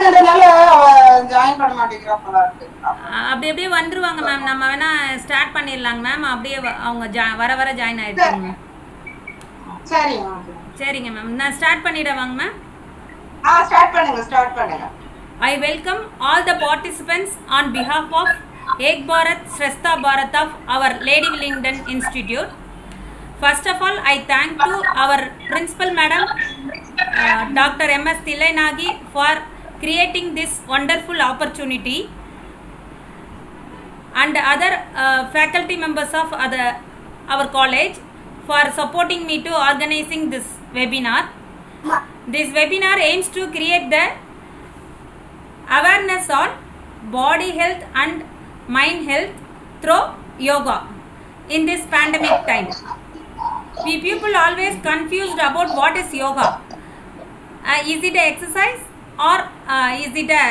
இருக்குன்றதுனால அவ ஜாயின் பண்ண மாட்டேங்கிறா போல இருக்கு அப்படி அப்படியே வந்துருவாங்க மேம் நம்ம வேணா ஸ்டார்ட் பண்ணிடலாங்க மேம் அப்படியே வ- அவங்க ஜா வர வர ஜாயின் ஆயிடுவாங்க மேம் சரிங்க சரிங்க மேம் நான் ஸ்டார்ட் பண்ணிடவாங்க மேம் ஆ ஸ்டார்ட் பண்ணுங்க ஸ்டார்ட் பண்ணுங்க I welcome all the participants on behalf of Ek Bharat Shrestha Bharat of our Lady Willingdon Institute. First of all, I thank to our principal madam, uh, Dr. M.S. Tilainagi for creating this wonderful opportunity and other uh, faculty members of other, our college for supporting me to organizing this webinar. This webinar aims to create the awareness on body health and mind health through yoga in this pandemic time. We people always confused about what is yoga. Uh, is it a exercise or uh, is it a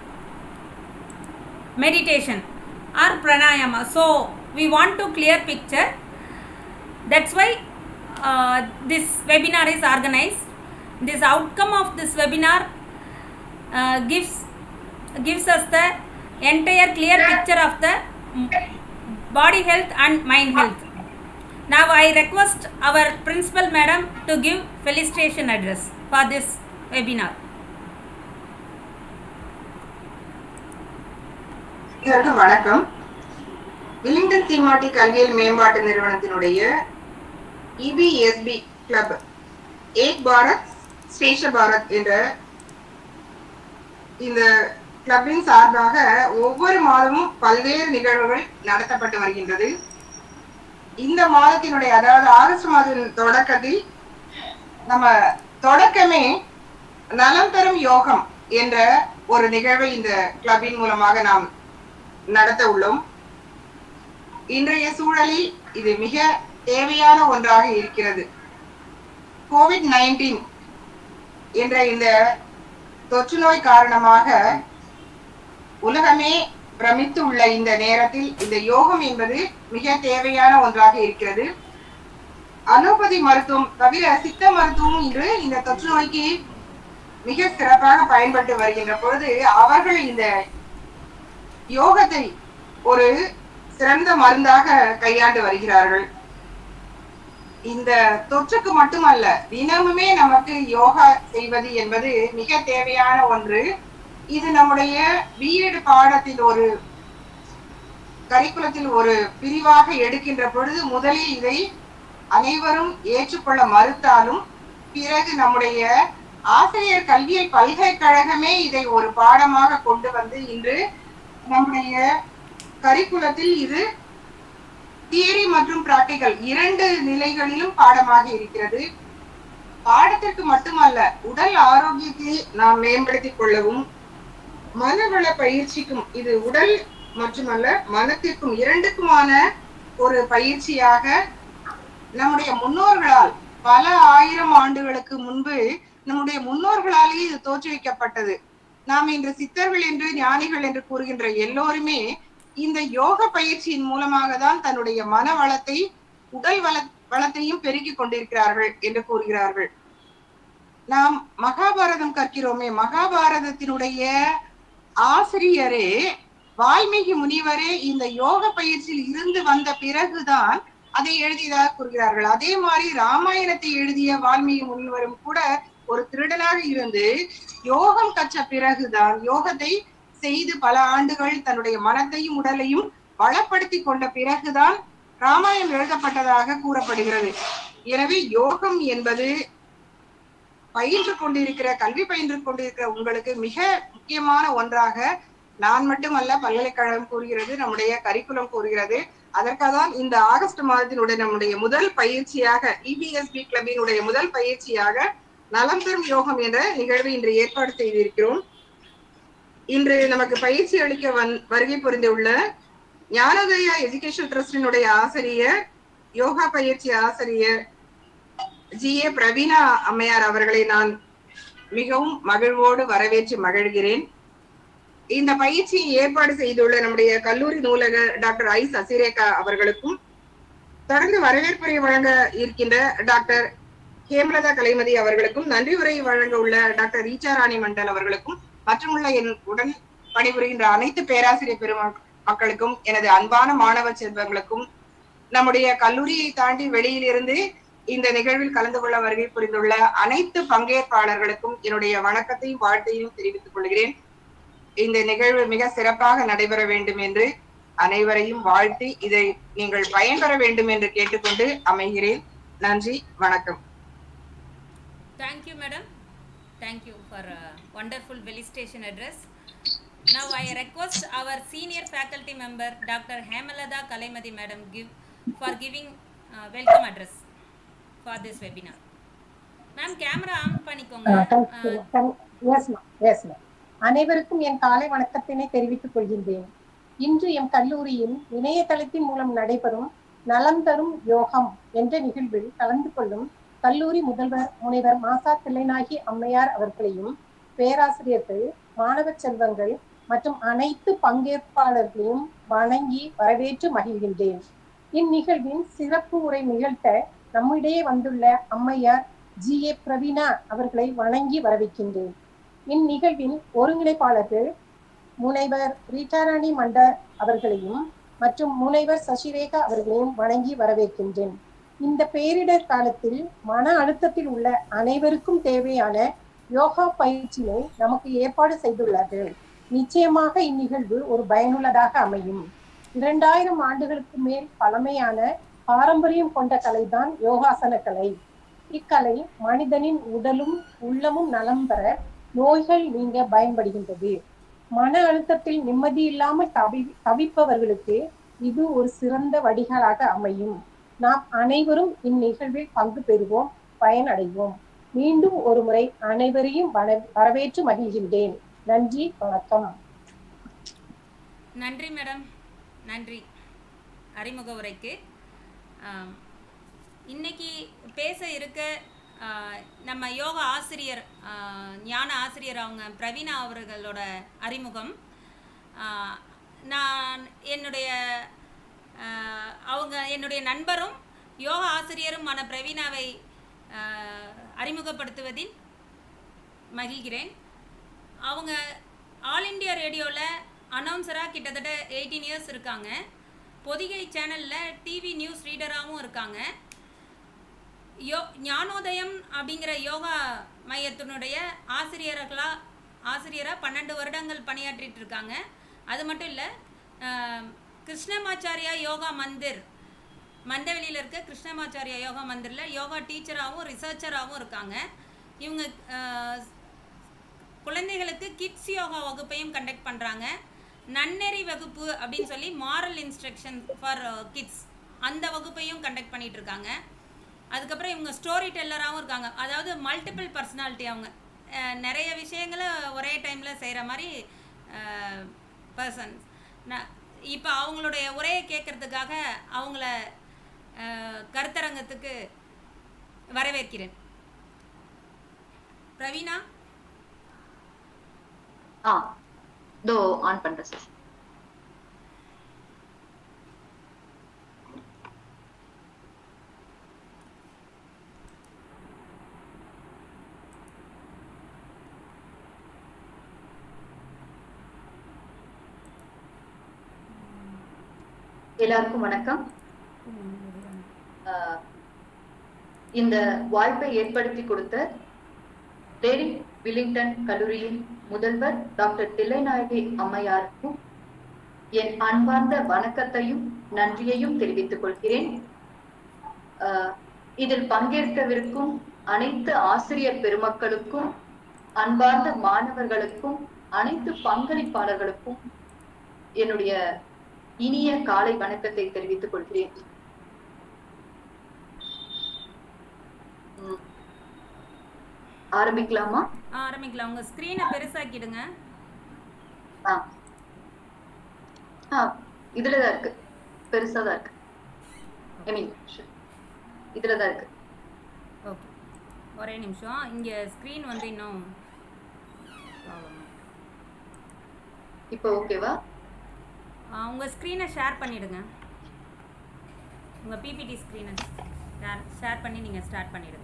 meditation or pranayama? So we want to clear picture. That's why uh, this webinar is organized. This outcome of this webinar uh, gives gives us the entire clear picture of the mm, body health and mind health. Now I request our principal madam to give felicitation address for this webinar. எல்லாருக்கும் வணக்கம் Willingdon தீமாட்டி கல்வியல் மேம்பாட்டு நிறுவனத்தினுடைய EBSB club Ek Bharat Shreshtha Bharat என்ற இந்த கிளப்பின் சார்பாக ஒவ்வொரு மாதமும் பல்வேறு நிகழ்வுகள் நடத்தப்பட்டு வருகின்றது இந்த மாதத்தினுடைய அதாவது ஆகஸ்ட் மாதத்தின் தொடக்கத்தில் நம்ம தொடக்கமே நலம் தரும் யோகம் என்ற ஒரு நிகழ்வை இந்த கிளப்பின் மூலமாக நாம் நடத்த உள்ளோம் இன்றைய சூழலில் இது மிக தேவையான ஒன்றாக இருக்கிறது கோவிட் நைன்டீன் என்ற இந்த தொற்று நோய் காரணமாக உலகமே பிரமித்து உள்ள இந்த நேரத்தில் இந்த யோகம் என்பது மிக தேவையான ஒன்றாக இருக்கிறது அலோபதி மருத்துவம் தவிர சித்த மருத்துவமும் இன்று இந்த தொற்று நோய்க்கு மிக சிறப்பாக பயன்பட்டு வருகின்ற பொழுது அவர்கள் இந்த யோகத்தை ஒரு சிறந்த மருந்தாக கையாண்டு வருகிறார்கள் இந்த தொற்றுக்கு மட்டுமல்ல தினமுமே நமக்கு யோகா செய்வது என்பது மிக தேவையான ஒன்று இது நம்முடைய பிஎட் பாடத்தில் ஒரு கரிக்குலத்தில் ஒரு பிரிவாக எடுக்கின்ற பொழுது முதலில் இதை அனைவரும் ஏற்றுக்கொள்ள மறுத்தாலும் பிறகு நம்முடைய ஆசிரியர் கல்வியல் பல்கலைக்கழகமே இதை ஒரு பாடமாக கொண்டு வந்து இன்று நம்முடைய கரிக்குலத்தில் இது தியரி மற்றும் பிராக்டிகல் இரண்டு நிலைகளிலும் பாடமாக இருக்கிறது பாடத்திற்கு மட்டுமல்ல உடல் ஆரோக்கியத்தை நாம் மேம்படுத்திக் கொள்ளவும் மனவள பயிற்சிக்கும் இது உடல் மட்டுமல்ல மனத்திற்கும் இரண்டுக்குமான ஒரு பயிற்சியாக நம்முடைய முன்னோர்களால் பல ஆயிரம் ஆண்டுகளுக்கு முன்பு நம்முடைய முன்னோர்களாலேயே இது தோற்றுவிக்கப்பட்டது நாம் இன்று சித்தர்கள் என்று ஞானிகள் என்று கூறுகின்ற எல்லோருமே இந்த யோக பயிற்சியின் மூலமாக தான் தன்னுடைய மன வளத்தை உடல் வள வளத்தையும் பெருக்கிக் கொண்டிருக்கிறார்கள் என்று கூறுகிறார்கள் நாம் மகாபாரதம் கற்கிறோமே மகாபாரதத்தினுடைய ஆசிரியரே வால்மீகி முனிவரே இந்த யோக பயிற்சியில் இருந்து வந்த பிறகுதான் அதை எழுதியதாக கூறுகிறார்கள் அதே மாதிரி ராமாயணத்தை எழுதிய வால்மீகி முனிவரும் கூட ஒரு திருடனாக இருந்து யோகம் கற்ற பிறகுதான் யோகத்தை செய்து பல ஆண்டுகள் தன்னுடைய மனத்தையும் உடலையும் வளப்படுத்தி கொண்ட பிறகுதான் ராமாயணம் எழுதப்பட்டதாக கூறப்படுகிறது எனவே யோகம் என்பது பயின்று கொண்டிருக்கிற கல்வி பயின்று கொண்டிருக்கிற உங்களுக்கு மிக முக்கியமான ஒன்றாக நான் மட்டுமல்ல பல்கலைக்கழகம் கூறுகிறது நம்முடைய கரிக்குலம் கூறுகிறது அதற்காக தான் இந்த ஆகஸ்ட் மாதத்தினுடைய நம்முடைய முதல் பயிற்சியாக இபிஎஸ்பி கிளப்பினுடைய முதல் பயிற்சியாக நலம் தரும் யோகம் என்ற நிகழ்வை இன்று ஏற்பாடு செய்திருக்கிறோம் இன்று நமக்கு பயிற்சி அளிக்க வந் வருகை புரிந்துள்ள ஞானோதயா எஜுகேஷன் ட்ரஸ்டினுடைய ஆசிரியர் யோகா பயிற்சி ஆசிரியர் ஜி ஏ பிரவீனா அம்மையார் அவர்களை நான் மிகவும் மகிழ்வோடு வரவேற்று மகிழ்கிறேன் இந்த பயிற்சியை ஏற்பாடு செய்துள்ள நம்முடைய கல்லூரி நூலகர் டாக்டர் ஐ சசிரேகா அவர்களுக்கும் தொடர்ந்து வரவேற்புரை வழங்க இருக்கின்ற டாக்டர் ஹேமலதா கலைமதி அவர்களுக்கும் நன்றி உரை வழங்க உள்ள டாக்டர் ரீச்சா ராணி மண்டல் அவர்களுக்கும் மற்றும் உள்ள என் உடன் பணிபுரிகின்ற அனைத்து பேராசிரியர் பெரும மக்களுக்கும் எனது அன்பான மாணவ செல்வங்களுக்கும் நம்முடைய கல்லூரியை தாண்டி வெளியிலிருந்து இந்த நிகழ்வில் கலந்து கொள்ள வருகை புரிந்துள்ள அனைத்து பங்கேற்பாளர்களுக்கும் என்னுடைய வணக்கத்தையும் வாழ்த்தையும் தெரிவித்துக் கொள்கிறேன் இந்த நிகழ்வு மிக சிறப்பாக நடைபெற வேண்டும் என்று அனைவரையும் வாழ்த்தி இதை நீங்கள் பயன்பெற வேண்டும் என்று கேட்டுக்கொண்டு அமைகிறேன் நன்றி வணக்கம் Thank you, madam. Thank you for a wonderful felicitation address. Now I request our senior faculty member, Dr. Hemalada Kalaimadi madam, give for giving uh, welcome address for this webinar. Ma'am, camera on பண்ணிக்கோங்க. Uh, yes ma'am yes ma'am அனைவருக்கும் என் காலை வணக்கத்தினை தெரிவித்துக் கொள்கின்றேன் இன்று M கல்லூரியில் இணையதளத்தின் மூலம் நடைபெறும் நலம் தரும் யோகம் என்ற நிகழ்வில் கலந்து கொள்ளும் கல்லூரி முதல்வர் முனைவர் மாசா தில்லைநாயகி அம்மையார் அவர்களையும் பேராசிரியர்கள் மாணவ செல்வங்கள் மற்றும் அனைத்து பங்கேற்பாளர்களையும் வணங்கி வரவேற்று மகிழ்கின்றேன் இந்நிகழ்வின் சிறப்பு உரை நிகழ்த்த நம்மிடையே வந்துள்ள அம்மையார் ஜி ஏ பிரவீனா அவர்களை வணங்கி வரவேற்கின்றேன் இந்நிகழ்வின் ஒருங்கிணைப்பாளர்கள் முனைவர் ரீட்டாராணி மண்டர் அவர்களையும் மற்றும் முனைவர் சசிரேகா அவர்களையும் வணங்கி வரவேற்கின்றேன் இந்த பேரிடர் காலத்தில் மன அழுத்தத்தில் உள்ள அனைவருக்கும் தேவையான யோகா பயிற்சியை நமக்கு ஏற்பாடு செய்துள்ளார்கள் நிச்சயமாக இந்நிகழ்வு ஒரு பயனுள்ளதாக அமையும் இரண்டாயிரம் ஆண்டுகளுக்கு மேல் பழமையான பாரம்பரியம் கொண்ட கலைதான் யோகாசன கலை இக்கலை மனிதனின் உடலும் உள்ளமும் நலம் பெற நோய்கள் நீங்க பயன்படுகின்றது மன அழுத்தத்தில் நிம்மதி இல்லாமல் தவி தவிப்பவர்களுக்கு இது ஒரு சிறந்த வடிகளாக அமையும் நாம் அனைவரும் இந்நிகழ்வில் பங்கு பெறுவோம் பயனடைவோம் மீண்டும் ஒரு முறை அனைவரையும் வர- வரவேற்று மகிழ்கின்றேன் நன்றி வணக்கம் நன்றி மேடம் நன்றி அறிமுக உரைக்கு ஆம், இன்னைக்கு பேச இருக்க ஆ, நம்ம யோகா ஆசிரியர் ஆ, ஞான ஆசிரியர் அவங்க பிரவீனா அவர்களோட அறிமுகம் ஆ, நான் என்னுடைய ஆ, அவங்க என்னுடைய நண்பரும் யோகா ஆசிரியருமான பிரவீனாவை ஆ, அறிமுகப்படுத்துவதில் மகிழ்கிறேன் அவங்க ஆல் இண்டியா ரேடியோவில் அனௌன்சராக கிட்டத்தட்ட எயிட்டீன் இயர்ஸ் இருக்காங்க பொதிகை சேனலில் டிவி நியூஸ் ரீடராகவும் இருக்காங்க யோ ஞானோதயம் அப்படிங்கிற யோகா மையத்தினுடைய ஆசிரியர்களாக ஆசிரியராக பன்னெண்டு வருடங்கள் பணியாற்றிட்டு இருக்காங்க அது மட்டும் இல்லை கிருஷ்ணமாச்சாரியா யோகா மந்திர் மண்டவெளியில் இருக்க கிருஷ்ணமாச்சாரியா யோகா மந்திரில் யோகா டீச்சராகவும் ரிசர்ச்சராகவும் இருக்காங்க இவங்க அஹ், குழந்தைகளுக்கு கிட்ஸ் யோகா வகுப்பையும் கண்டக்ட் பண்ணுறாங்க நன்னெறி வகுப்பு அப்படின்னு சொல்லி மாரல் இன்ஸ்ட்ரக்ஷன் ஃபார் கிட்ஸ் அந்த வகுப்பையும் கண்டக்ட் பண்ணிட்டு இருக்காங்க அதுக்கப்புறம் இவங்க ஸ்டோரி டெல்லராகவும் இருக்காங்க அதாவது மல்டிபிள் பர்சனாலிட்டி அவங்க அஹ், நிறைய விஷயங்களை ஒரே டைமில் செய்கிற மாதிரி பர்சன்ஸ் நான் இப்போ அவங்களுடைய உரையை கேட்கறதுக்காக அவங்கள அஹ், கருத்தரங்கத்துக்கு வரவேற்கிறேன் பிரவீனா ஆ தோ ஆன் பண்றேன் சார் எல்லாருக்கும் வணக்கம் ஆஹ் இந்த வாய்ப்பை ஏற்படுத்தி கொடுத்த டேரி வில்லிங்டன் கல்லூரியின் முதல்வர் டாக்டர் தில்லைநாயகி அம்மையாருக்கும் என் அன்பார்ந்த வணக்கத்தையும் நன்றியையும் தெரிவித்துக் கொள்கிறேன் ஆஹ் இதில் பங்கேற்கவிருக்கும் அனைத்து ஆசிரியர் பெருமக்களுக்கும் அன்பார்ந்த மாணவர்களுக்கும் அனைத்து பங்களிப்பாளர்களுக்கும் என்னுடைய இனிய காலை வணக்கத்தை தெரிவித்துக் கொள்கிறேன் உம். ஆரம்பிக்கலாமா ஆரம்பிக்கலாம் உங்கள் ஸ்க்ரீனை பெருசாக்கிடுங்க ஆ ஆ இதுலதான் இருக்கு பெருசா தான் இருக்கு ஐ மீன் இதுலதான் இருக்கு ஓகே ஒரே நிமிஷம் இங்கே ஸ்க்ரீன் வந்து இன்னும் problem. இப்போ ஓகேவா ஆ, உங்க ஸ்க்ரீனை ஷேர் பண்ணிடுங்க உங்கள் பிபிடி ஸ்க்ரீனை ஷேர் ஷேர் பண்ணி நீங்கள் ஸ்டார்ட் பண்ணிடுங்க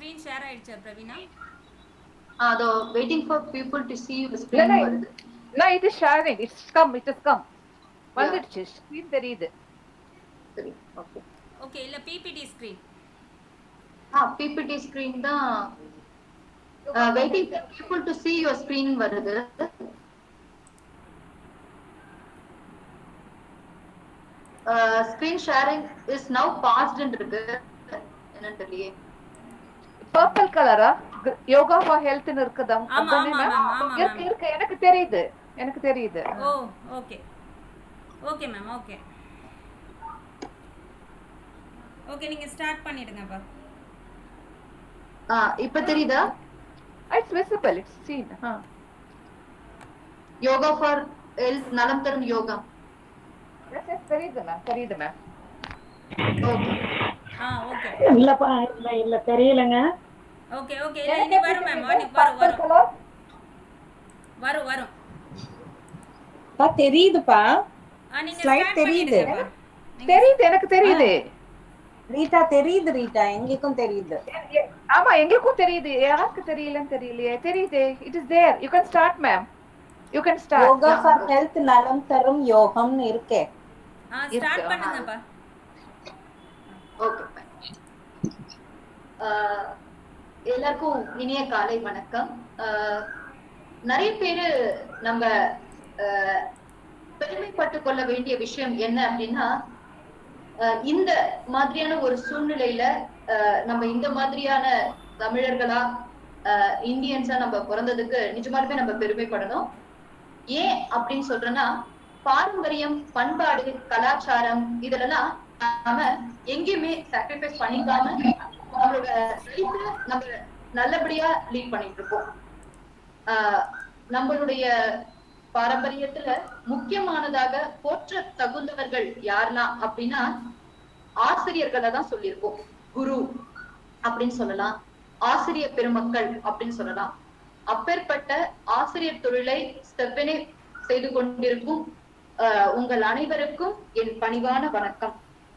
ஸ்க்ரீன் ஷேர் ஆயிடுச்சா பிரவீனா அதோ waiting for people to see your இல்ல, screen இல்ல. வருது நான் இது sharing it's come it is come வந்துடுச்சு ஸ்க்ரீன் தெரியுது சரி ஓகே ஓகே இல்ல பிபிடி ஸ்க்ரீன் ஆ பிபிடி ஸ்கிரீன் தான் waiting for people to see your screen வருது screen sharing is now paused இருக்கு என்னன்னு தெரியலையே பர்பிள் கலரா யோகா ஃபார் ஹெல்த்னு இருக்குதா ஆமா, அதானே ஆமா, ma'am? ma'am, ஆமா, இருக்கு ma'am. இருக்கு எனக்கு தெரியுது எனக்கு தெரியுது oh okay okay ma'am okay okay நீங்க ஸ்டார்ட் பண்ணிடுங்கப்பா ஆ இப்ப தெரியுதா it's visible it's seen yoga for health நலம் தரும் யோகா தெரியுது மேம் தெரியுது மேம் ஓகே ஆ ஓகே இல்லப்பா இல்ல இல்ல தெரியலங்க ஓகே ஓகே இல்ல இனி வரும் மேம் வரும் வரும் வரும் வரும் வரும் பா தெரியுதுப்பா ஆ நீங்க Slide ஸ்டார்ட் தெரியுது. பண்ணிடுங்கப்பா நீங்க தெரியுது எனக்கு தெரியுது ரீட்டா தெரியுது ரீட்டா எங்களுக்கும் தெரியுது எ- எ- ஆமா எங்களுக்கும் தெரியுது யாருக்கு தெரியலன்னு தெரியலையே தெரியுது it is there you can start ma'am you can start yoga for health நலம் தரும் யோகம்னு இருக்கே ஆ ஸ்டார்ட் இருக்கு. பண்ணுங்கப்பா ஓகே எல்லாருக்கும் இனிய காலை வணக்கம் ஆஹ் நிறைய பேரு நம்ம ஆஹ் பெருமைப்பட்டு கொள்ள வேண்டிய விஷயம் என்ன அப்படின்னா ஆஹ் இந்த மாதிரியான ஒரு சூழ்நிலையில ஆஹ் நம்ம இந்த மாதிரியான தமிழர்களா ஆஹ் இந்தியன்ஸா நம்ம பிறந்ததுக்கு நிஜமாலுமே நம்ம பெருமைப்படணும் ஏன் அப்படின்னு சொல்றேன்னா பாரம்பரியம் பண்பாடு கலாச்சாரம் இதெல்லாம் நாம எங்கேயுமே சாக்ரிஃபைஸ் பண்ணிக்காம நம்மளோட லைஃப்ல நம்ம நல்லபடியா லீட் பண்ணிட்டு இருக்கோம் ஆஹ் நம்மளுடைய பாரம்பரியத்துல முக்கியமானதாக போற்ற தகுந்தவர்கள் யாருன்னா அப்படின்னா ஆசிரியர்களை தான் சொல்லியிருக்கோம் குரு அப்படின்னு சொல்லலாம் ஆசிரியர் பெருமக்கள் அப்படின்னு சொல்லலாம் அப்பேற்பட்ட ஆசிரியர் தொழிலை செவ்வனே செய்து கொண்டிருக்கும் ஆஹ் உங்கள் அனைவருக்கும் என் பணிவான வணக்கம்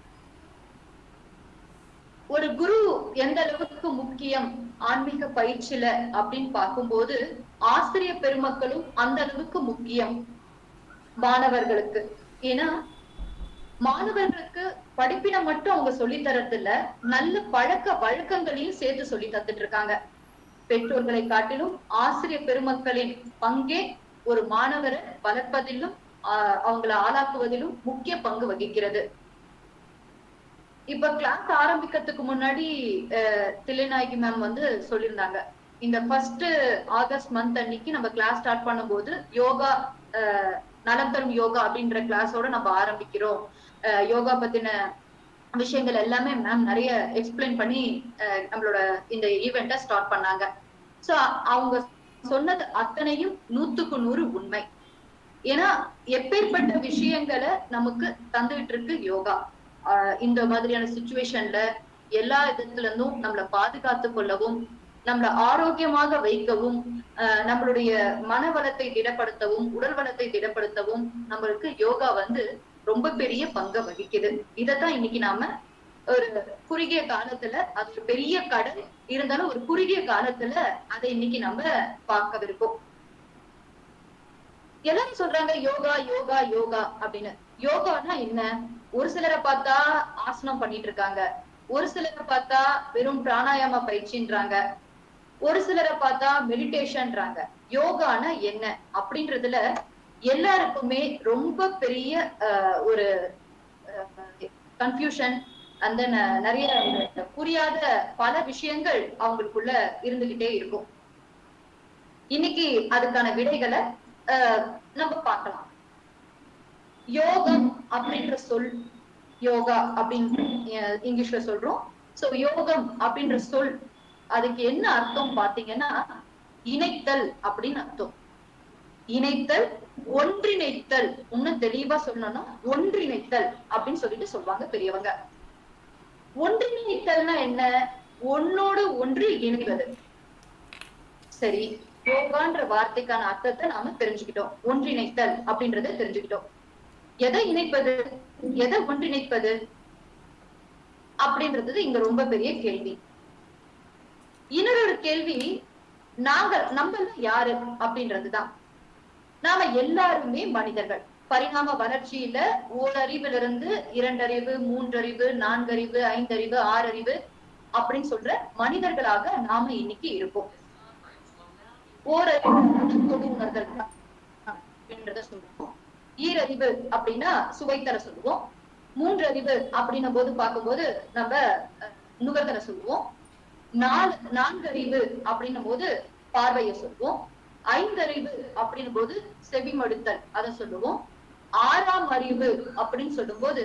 ஒரு குரு எந்த அளவுக்கு முக்கியம் ஆன்மீக பயிற்சியில அப்படின்னு பார்க்கும்போது ஆசிரியர் பெருமக்களும் அந்த அளவுக்கு முக்கியம் மாணவர்களுக்கு ஏன்னா மாணவர்களுக்கு படிப்பினை மட்டும் அவங்க சொல்லி தரதில்ல நல்ல பழக்க வழக்கங்களையும் சேர்த்து சொல்லி தந்துட்டு இருக்காங்க பெற்றோர்களை காட்டிலும் ஆசிரியர் பெருமக்களின் பங்கே ஒரு மாணவரை வளர்ப்பதிலும் ஆஹ் அவங்களை ஆளாக்குவதிலும் முக்கிய பங்கு வகிக்கிறது இப்ப கிளாஸ் ஆரம்பிக்கிறதுக்கு முன்னாடி அஹ், தில்லைநாயகி மேம் வந்து சொல்லியிருந்தாங்க இந்த ஃபர்ஸ்ட் ஆகஸ்ட் மந்த் அன்னைக்கு நம்ம கிளாஸ் ஸ்டார்ட் பண்ணும்போது யோகா அஹ், நலம் தரும் யோகா அப்படின்ற கிளாஸோட நம்ம ஆரம்பிக்கிறோம் அஹ், யோகா பத்தின விஷயங்கள் எல்லாமே மேம் நிறைய எக்ஸ்பிளைன் பண்ணி அஹ், நம்மளோட இந்த ஈவெண்ட்டை ஸ்டார்ட் பண்ணாங்க சோ அவங்க சொன்னது அத்தனையும் நூத்துக்கு நூறு உண்மை ஏன்னா எப்பேற்பட்ட விஷயங்களை நமக்கு தந்துகிட்டு இருக்கு யோகா ஆஹ் இந்த மாதிரியான சுச்சுவேஷன்ல எல்லா விதத்துல இருந்தும் நம்மளை பாதுகாத்து கொள்ளவும் நம்மளை ஆரோக்கியமாக வைக்கவும் ஆஹ் நம்மளுடைய மன வளத்தை திடப்படுத்தவும் உடல் வளத்தை திடப்படுத்தவும் நம்மளுக்கு யோகா வந்து ரொம்ப பெரிய பங்கை வகிக்குது இதைத்தான் இன்னைக்கு நாம ஒரு குறுகிய காலத்துல அது ஒரு பெரிய கடல் இருந்தாலும் ஒரு குறுகிய காலத்துல அதை இன்னைக்கு நம்ம பார்க்கவிருக்கோம் எல்லாரும் சொல்றாங்க யோகா யோகா யோகா அப்படின்னு யோகானா என்ன ஒரு சிலரை பார்த்தா ஆசனம் பண்ணிட்டு இருக்காங்க ஒரு சிலரை பார்த்தா வெறும் பிராணாயாம பயிற்சின்றாங்க ஒரு சிலரை பார்த்தா மெடிடேஷன்றாங்க யோகானா என்ன அப்படின்றதுல எல்லாருக்குமே ரொம்ப பெரிய ஆஹ், ஒரு கன்ஃபியூஷன் அந்த நிறைய புரியாத பல விஷயங்கள் அவங்களுக்குள்ள இருந்துகிட்டே இருக்கும் இன்னைக்கு அதுக்கான விடைகளை ஆஹ், நம்ம பார்க்கலாம் யோகம் அப்படின்ற சொல் யோகா அப்படின்னு அஹ், இங்கிலீஷ்ல சொல்றோம் சோ யோகம் அப்படின்ற சொல் அதுக்கு என்ன அர்த்தம் பாத்தீங்கன்னா இணைத்தல் அப்படின்னு அர்த்தம் இணைத்தல் ஒன்றிணைத்தல் இன்னும் தெளிவா சொல்லணும்னா ஒன்றிணைத்தல் அப்படின்னு சொல்லிட்டு சொல்லுவாங்க பெரியவங்க ஒன்றிணைத்தல்னா என்ன ஒன்னோடு ஒன்று இணைவது சரி யோகான்ற வார்த்தைக்கான அர்த்தத்தை நாம தெரிஞ்சுக்கிட்டோம் ஒன்றிணைத்தல் அப்படின்றத தெரிஞ்சுக்கிட்டோம் எதை இணைப்பது எதை ஒன்றிணைப்பது அப்படின்றது இங்க ரொம்ப பெரிய கேள்வி இன்னொரு கேள்வி நாங்கள் நம்ம யாரு அப்படின்றதுதான் நாம எல்லாருமே மனிதர்கள் பரிணாம வளர்ச்சியில ஓரறிவிலிருந்து இரண்டறிவு மூன்றறிவு நான்கறிவு ஐந்தறிவு ஆறறிவு அப்படின்னு சொல்ற மனிதர்களாக நாம இன்னைக்கு இருக்கோம் ஓரறிவு தொடு உணர்தல் அப்படின்றத சொல்லுவோம் ஈரறிவு அப்படின்னா சுவைத்தர சொல்லுவோம் மூன்றறிவு அப்படின்னும் போது பார்க்கும்போது நம்ம அஹ், நுகர்தல சொல்லுவோம் நாலு நான்கறிவு அப்படின்னும் போது பார்வையை சொல்லுவோம் ஐந்தறிவு அப்படின்னும் போது செவிமடுத்தல் அதை சொல்லுவோம் ஆறாம் அறிவு அப்படின்னு சொல்லும்போது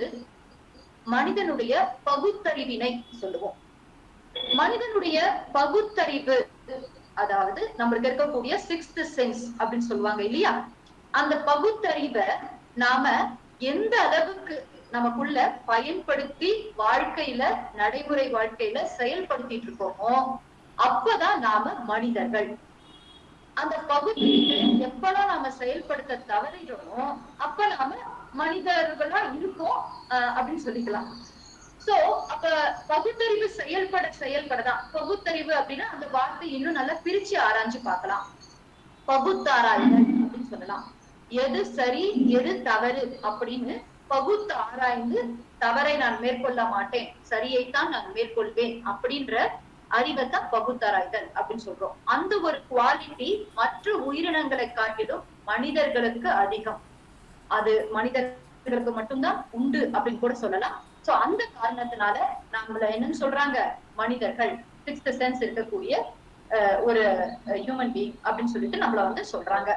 மனிதனுடைய பகுத்தறிவினை சொல்லுவோம் மனிதனுடைய பகுத்தறிவு அதாவது நம்மளுக்கு இருக்கக்கூடிய சிக்ஸ்த் சென்ஸ் அப்படின்னு சொல்லுவாங்க இல்லையா அந்த பகுத்தறிவை நாம எந்த அளவுக்கு நமக்குள்ள பயன்படுத்தி வாழ்க்கையில நடைமுறை வாழ்க்கையில செயல்படுத்திட்டு இருக்கோமோ அப்பதான் நாம மனிதர்கள் அந்த பகுதியை எப்பெல்லாம் நாம செயல்படுத்த தவறிடுறோமோ அப்ப நாம மனிதர்களா இருக்கோம் ஆஹ் அப்படின்னு சொல்லிக்கலாம் சோ அப்ப பகுத்தறிவு செயல்பட செயல்படதான் பகுத்தறிவு அப்படின்னா அந்த வார்த்தை இன்னும் நல்லா பிரிச்சு ஆராய்ஞ்சு பார்க்கலாம் பகுத்தாராய்தல் அப்படின்னு சொல்லலாம் எது சரி எது தவறு அப்படின்னு பகுத்து ஆராய்ந்து தவறை நான் மேற்கொள்ள மாட்டேன் சரியைத்தான் நான் மேற்கொள்வேன் அப்படின்ற அறிவைத்தான் பகுத்தாராய்தல் அப்படின்னு சொல்றோம் அந்த ஒரு குவாலிட்டி மற்ற உயிரினங்களை காட்டிலும் மனிதர்களுக்கு அதிகம் அது மனிதர்களுக்கு மட்டும்தான் உண்டு அப்படின்னு கூட சொல்லலாம் சோ அந்த காரணத்தினால நம்மள என்னன்னு சொல்றாங்க மனிதர்கள் சிக்ஸ்த் சென்ஸ் இருக்கக்கூடிய அஹ், ஒரு ஹியூமன் பீயிங் அப்படின்னு சொல்லிட்டு நம்மள வந்து சொல்றாங்க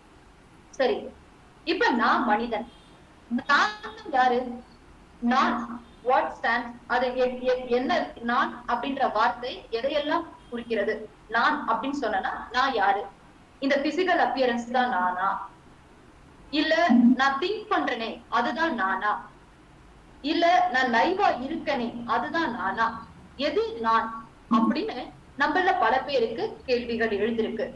சரி இப்ப நான் மனிதன் நான் யாரு நான் வாட் ஸ்டாண்ட் அது எ- எ- என்ன நான் அப்படின்ற வார்த்தை எதையெல்லாம் குறிக்கிறது நான் அப்படின்னு சொன்னா நான் யாரு இந்த பிசிக்கல் அப்பியரன்ஸ் தான் நானா இல்ல நான் திங்க் பண்றேனே அதுதான் நானா இல்ல நான் லைவா இருக்கனே அதுதான் நானா எது நான் அப்படின்னு நம்மள பல பேருக்கு கேள்விகள் எழுந்திருக்கு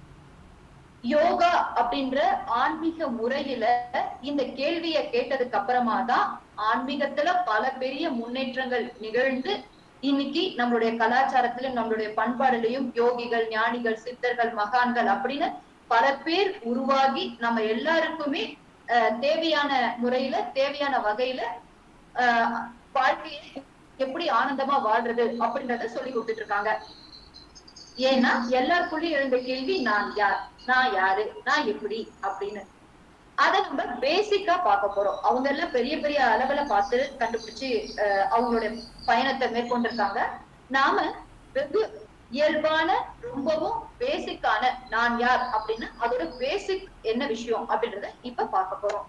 யோகா அப்படின்ற ஆன்மீக முறையில இந்த கேள்வியை கேட்டதுக்கு அப்புறமா தான் ஆன்மீகத்துல பல பெரிய முன்னேற்றங்கள் நிகழ்ந்து இன்னைக்கு நம்மளுடைய கலாச்சாரத்திலும் நம்மளுடைய பண்பாடுலயும் யோகிகள் ஞானிகள் சித்தர்கள் மகான்கள் அப்படின்னு பல பேர் உருவாகி நம்ம எல்லாருக்குமே அஹ், தேவையான முறையில தேவையான வகையில ஆஹ் வாழ்க்கையை எப்படி ஆனந்தமா வாழ்றது அப்படின்றத சொல்லி கொடுத்துட்டு இருக்காங்க ஏன்னா எல்லாருக்குள்ளயும் எழுந்த கேள்வி நான் யார் நான் யாரு நான் எப்படி அப்படின்னு அத நம்ம பேசிக்கா பார்க்க போறோம் அவங்க எல்லாம் பெரிய பெரிய அளவுல பார்த்து கண்டுபிடிச்சு அஹ், அவங்களுடைய பயணத்தை மேற்கொண்டிருக்காங்க நாம வெகு இயல்பான ரொம்பவும் பேசிக்கான நான் யார் அப்படின்னு அதோட பேசிக் என்ன விஷயம் அப்படின்றத இப்ப பார்க்க போறோம்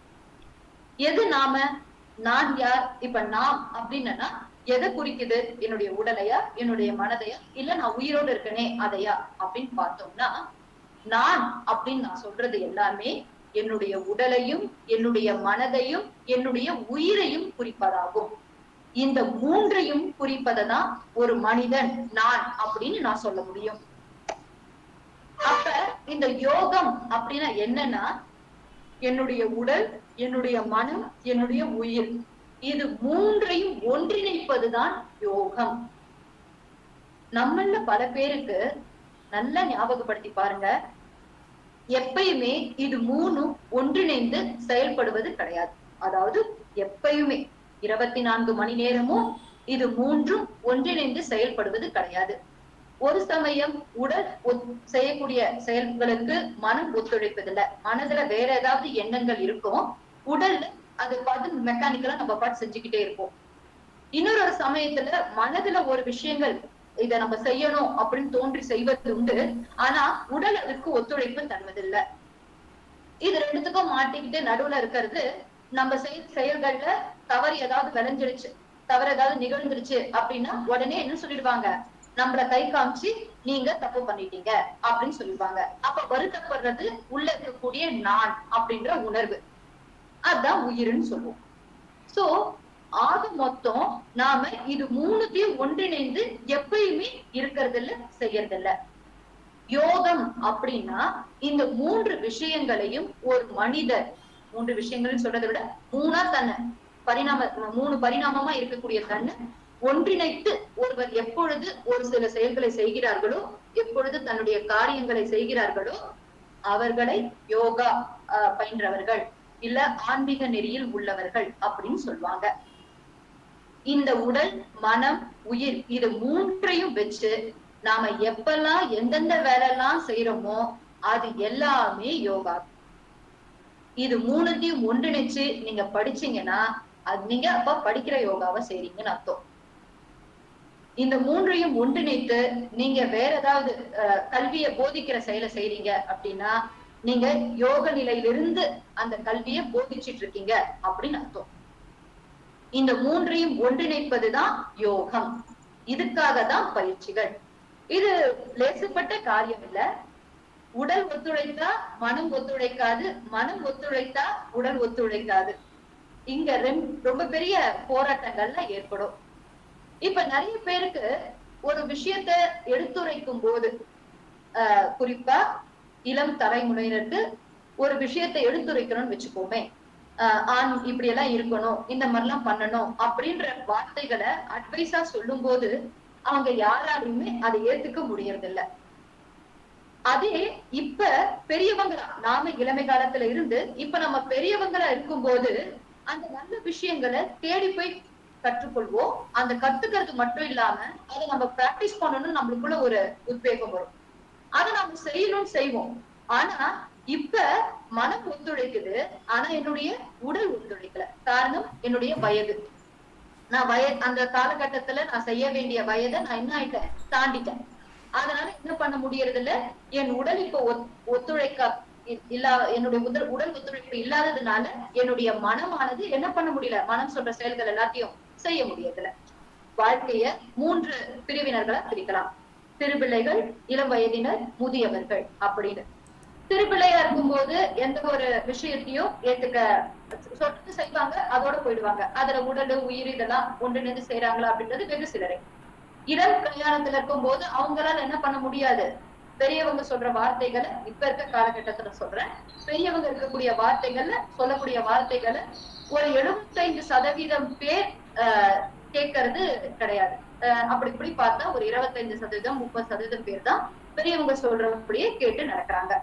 எது நாம நான் யார் இப்ப நாம் அப்படின்னா எதை குறிக்குது என்னுடைய உடலையா என்னுடைய மனதையா இல்ல நான் உயிரோடு இருக்கனே அதையா அப்படின்னு பார்த்தோம்னா நான் அப்படின்னு நான் சொல்றது எல்லாமே என்னுடைய உடலையும் என்னுடைய மனதையும் என்னுடைய உயிரையும் குறிப்பதாகும் இந்த மூன்றையும் குறிப்பதை தான் ஒரு மனிதன் நான் அப்படின்னு நான் சொல்ல முடியும் அப்ப இந்த யோகம் அப்படின்னா என்னன்னா என்னுடைய உடல் என்னுடைய மனம் என்னுடைய உயிர் இது மூன்றையும் ஒன்றிணைப்பதுதான் யோகம் நம்மள பல பேருக்கு நல்லா ஞாபகப்படுத்தி பாருங்க எப்பயுமே இது மூணும் ஒன்றிணைந்து செயல்படுவது கிடையாது அதாவது எப்பயுமே இருபத்தி நான்கு மணி நேரமும் இது மூன்றும் ஒன்றிணைந்து செயல்படுவது கிடையாது ஒரு சமயம் உடல் ஒத்- செய்யக்கூடிய செயல்களுக்கு மனம் ஒத்துழைப்பதில்லை மனதுல வேற ஏதாவது எண்ணங்கள் இருக்கும் உடல்ல அது பார்த்து மெக்கானிக்கலா நம்ம பாட்டு செஞ்சுக்கிட்டே இருப்போம் இன்னொரு ஒரு சமயத்துல மனதுல ஒரு விஷயங்கள் இத நம்ம செய்யணும் அப்படின்னு தோன்றி செய்வது உண்டு ஆனா உடல் அதுக்கு ஒத்துழைப்பு தருவதில்லை இது ரெண்டுத்துக்கும் மாட்டிக்கிட்டு நடுவுல இருக்கிறது நம்ம செய் செயல்கள்ல தவறு ஏதாவது விளைஞ்சிருச்சு தவறு ஏதாவது நிகழ்ந்துருச்சு அப்படின்னா உடனே என்ன சொல்லிடுவாங்க நம்மள கை காமிச்சு நீங்க தப்பு பண்ணிட்டீங்க அப்படின்னு சொல்லிடுவாங்க அப்ப வருத்தப்படுறது உள்ள இருக்கக்கூடிய நான் அப்படின்ற உணர்வு அதான் உயிர்னு சொல்லுவோம் சோ ஆக மொத்தம் நாம இது மூணுத்தையும் ஒன்றிணைந்து எப்பயுமே இருக்கிறது இல்ல செய்யறது இல்ல யோகம் அப்படின்னா இந்த மூன்று விஷயங்களையும் ஒரு மனிதர் மூன்று விஷயங்கள்னு சொல்றதை விட மூணா தன்னை பரிணாம மூணு பரிணாமமா இருக்கக்கூடிய தன்னை ஒன்றிணைத்து ஒருவர் எப்பொழுது ஒரு சில செயல்களை செய்கிறார்களோ எப்பொழுது தன்னுடைய காரியங்களை செய்கிறார்களோ அவர்களை யோகா ஆஹ், பயின்றவர்கள் இல்ல ஆன்மீக நெறியில் உள்ளவர்கள் அப்படின்னு சொல்லுவாங்க இந்த உடல் மனம் உயிர் இது மூன்றையும் வச்சு நாம எப்பெல்லாம் எந்தெந்த வேலையெல்லாம் செய்யறோமோ அது எல்லாமே யோகா இது மூணுத்தையும் ஒன்றிணைச்சு நீங்க படிச்சீங்கன்னா அது நீங்க அப்ப படிக்கிற யோகாவை செய்றீங்கன்னு அர்த்தம் இந்த மூன்றையும் ஒன்றிணைத்து நீங்க வேற ஏதாவது அஹ், கல்வியை போதிக்கிற செயலை செய்றீங்க அப்படின்னா நீங்க யோக நிலையிலிருந்து அந்த கல்வியை போதிச்சிட்டு இருக்கீங்க அப்படின்னு அர்த்தம் இந்த மூன்றையும் ஒன்றிணைப்பதுதான் யோகம் இதுக்காக தான் பயிற்சிகள் இது லேசுப்பட்ட காரியம் இல்ல உடல் ஒத்துழைத்தா மனம் ஒத்துழைக்காது மனம் ஒத்துழைத்தா உடல் ஒத்துழைக்காது இங்க ரெம்- ரொம்ப பெரிய போராட்டங்கள்லாம் ஏற்படும் இப்ப நிறைய பேருக்கு ஒரு விஷயத்த எடுத்துரைக்கும் போது ஆஹ் குறிப்பா இளம் தலைமுறையினருக்கு ஒரு விஷயத்தை எடுத்துரைக்கணும்னு வச்சுக்கோமே ஆஹ் ஆண் இப்படி எல்லாம் இருக்கணும் இந்த மாதிரிலாம் பண்ணணும் அப்படின்ற வார்த்தைகளை அட்வைஸா சொல்லும் போது அவங்க யாராலையுமே அதை ஏத்துக்க முடியறதில்ல அதே இப்ப பெரியவங்களா நாம இளமை காலத்துல இருந்து இப்ப நம்ம பெரியவங்களா இருக்கும்போது அந்த நல்ல விஷயங்களை தேடி போய் கற்றுக்கொள்வோம் அந்த கத்துக்கிறது மட்டும் இல்லாம அதை நம்ம பிராக்டிஸ் பண்ணணும்னு நம்மளுக்குள்ள ஒரு உத்வேகம் வரும் அதை நம்ம செய்யணும்னு செய்வோம் ஆனா இப்ப மனம் ஒத்துழைக்குது ஆனா என்னுடைய உடல் ஒத்துழைக்கல காரணம் என்னுடைய வயது நான் வய அந்த காலகட்டத்துல நான் செய்ய வேண்டிய வயதை நான் என்ன ஆயிட்டேன் தாண்டிட்டேன் அதனால என்ன பண்ண முடியறது இல்ல என் உடல் இப்ப ஒத்- ஒத்துழைக்க இ- இல்லா என்னுடைய உடல் உடல் ஒத்துழைப்பு இல்லாததுனால என்னுடைய மனமானது என்ன பண்ண முடியல மனம் சொல்ற செயல்கள் எல்லாத்தையும் செய்ய முடியறதில்ல வாழ்க்கைய மூன்று பிரிவினர்களா பிரிக்கலாம் சிறுபிள்ளைகள் இளம் வயதினர் முதியவர்கள் அப்படின்னு சிறுபிள்ளையா இருக்கும்போது எந்த ஒரு விஷயத்தையும் ஏத்துக்க சொட்டு செய்வாங்க அதோட போயிடுவாங்க அதுல உடல் உயிர் இதெல்லாம் ஒன்றிணைந்து செய்யறாங்களா அப்படின்றது வெகு சிலரை இளம் கல்யாணத்துல இருக்கும்போது அவங்களால என்ன பண்ண முடியாது பெரியவங்க சொல்ற வார்த்தைகளை இப்ப இருக்க காலகட்டத்துல சொல்றேன் பெரியவங்க இருக்கக்கூடிய வார்த்தைகள்ல சொல்லக்கூடிய வார்த்தைகளை ஒரு எழுபத்தைந்து சதவீதம் பேர் ஆஹ், கேட்கறது கிடையாது ஆஹ், அப்படி இப்படி பார்த்தா ஒரு இருபத்தைந்து சதவீதம் முப்பது சதவீதம் பேர் தான் பெரியவங்க சொல்றபடியே கேட்டு நடக்கிறாங்க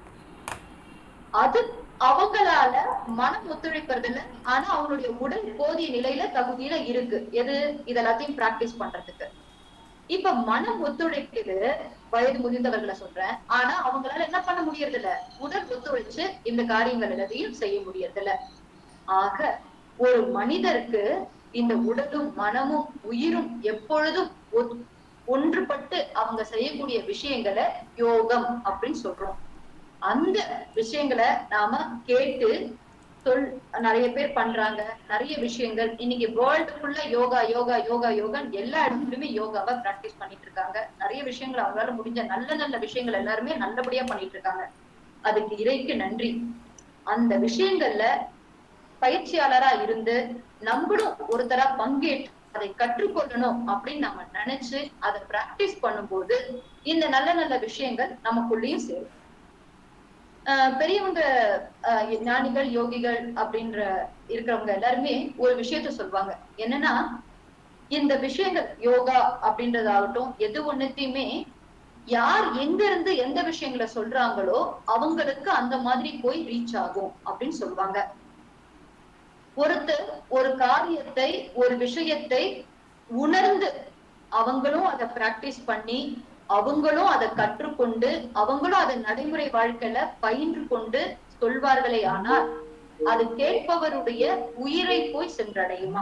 அது அவங்களால மனம் ஒத்துழைக்கிறது இல்ல ஆனா அவங்களுடைய உடல் போதிய நிலையில தகுதியில இருக்கு எது இதெல்லாத்தையும் பிராக்டிஸ் பண்றதுக்கு இப்ப மனம் ஒத்துழைக்குது வயது முதிர்ந்தவர்களை சொல்றேன் ஆனா அவங்களால என்ன பண்ண முடியறது இல்ல உடல் ஒத்துழைச்சு இந்த காரியங்கள் எல்லாத்தையும் செய்ய முடியறது இல்ல ஆக ஒரு மனிதருக்கு இந்த உடலும் மனமும் உயிரும் எப்பொழுதும் ஒத்- ஒன்றுபட்டு அவங்க செய்யக்கூடிய விஷயங்களை யோகம் அப்படின்னு சொல்றோம் அந்த விஷயங்களை நாம கேட்டு சொல் நிறைய பேர் பண்றாங்க நிறைய விஷயங்கள் இன்னைக்கு வேர்ல்டு ஃபுல்லா யோகா யோகா யோகா யோகா எல்லா இடத்துலயுமே யோகாவை பிராக்டிஸ் பண்ணிட்டு இருக்காங்க நிறைய விஷயங்கள் அவங்களால முடிஞ்ச நல்ல நல்ல விஷயங்கள் எல்லாருமே நல்லபடியா பண்ணிட்டு இருக்காங்க அதுக்கு இறைக்கு நன்றி அந்த விஷயங்கள்ல பயிற்சியாளரா இருந்து நம்மளும் ஒருத்தரா பங்கேற்று அதை கற்றுக்கொள்ளணும் அப்படின்னு நம்ம நினைச்சு அதை பிராக்டிஸ் பண்ணும்போது இந்த நல்ல நல்ல விஷயங்கள் நமக்குள்ளேயும் சேரும் ஆஹ் பெரியவங்க ஆஹ் ஞானிகள் யோகிகள் அப்படின்ற இருக்கிறவங்க எல்லாருமே ஒரு விஷயத்த சொல்லுவாங்க என்னன்னா இந்த விஷயங்கள் யோகா அப்படின்றதாகட்டும் எது ஒண்ணுத்தையுமே யார் எங்க இருந்து எந்த விஷயங்களை சொல்றாங்களோ அவங்களுக்கு அந்த மாதிரி போய் ரீச் ஆகும் அப்படின்னு சொல்லுவாங்க ஒருத்தர் ஒரு காரியத்தை ஒரு விஷயத்தை உணர்ந்து அவங்களும் அதை பிராக்டிஸ் பண்ணி அவங்களும் அதை கற்றுக்கொண்டு அவங்களும் அதை நடைமுறை வாழ்க்கையில பயின்று கொண்டு சொல்வார்களே ஆனால் அது கேட்பவருடைய உயிரை போய் சென்றடையுமா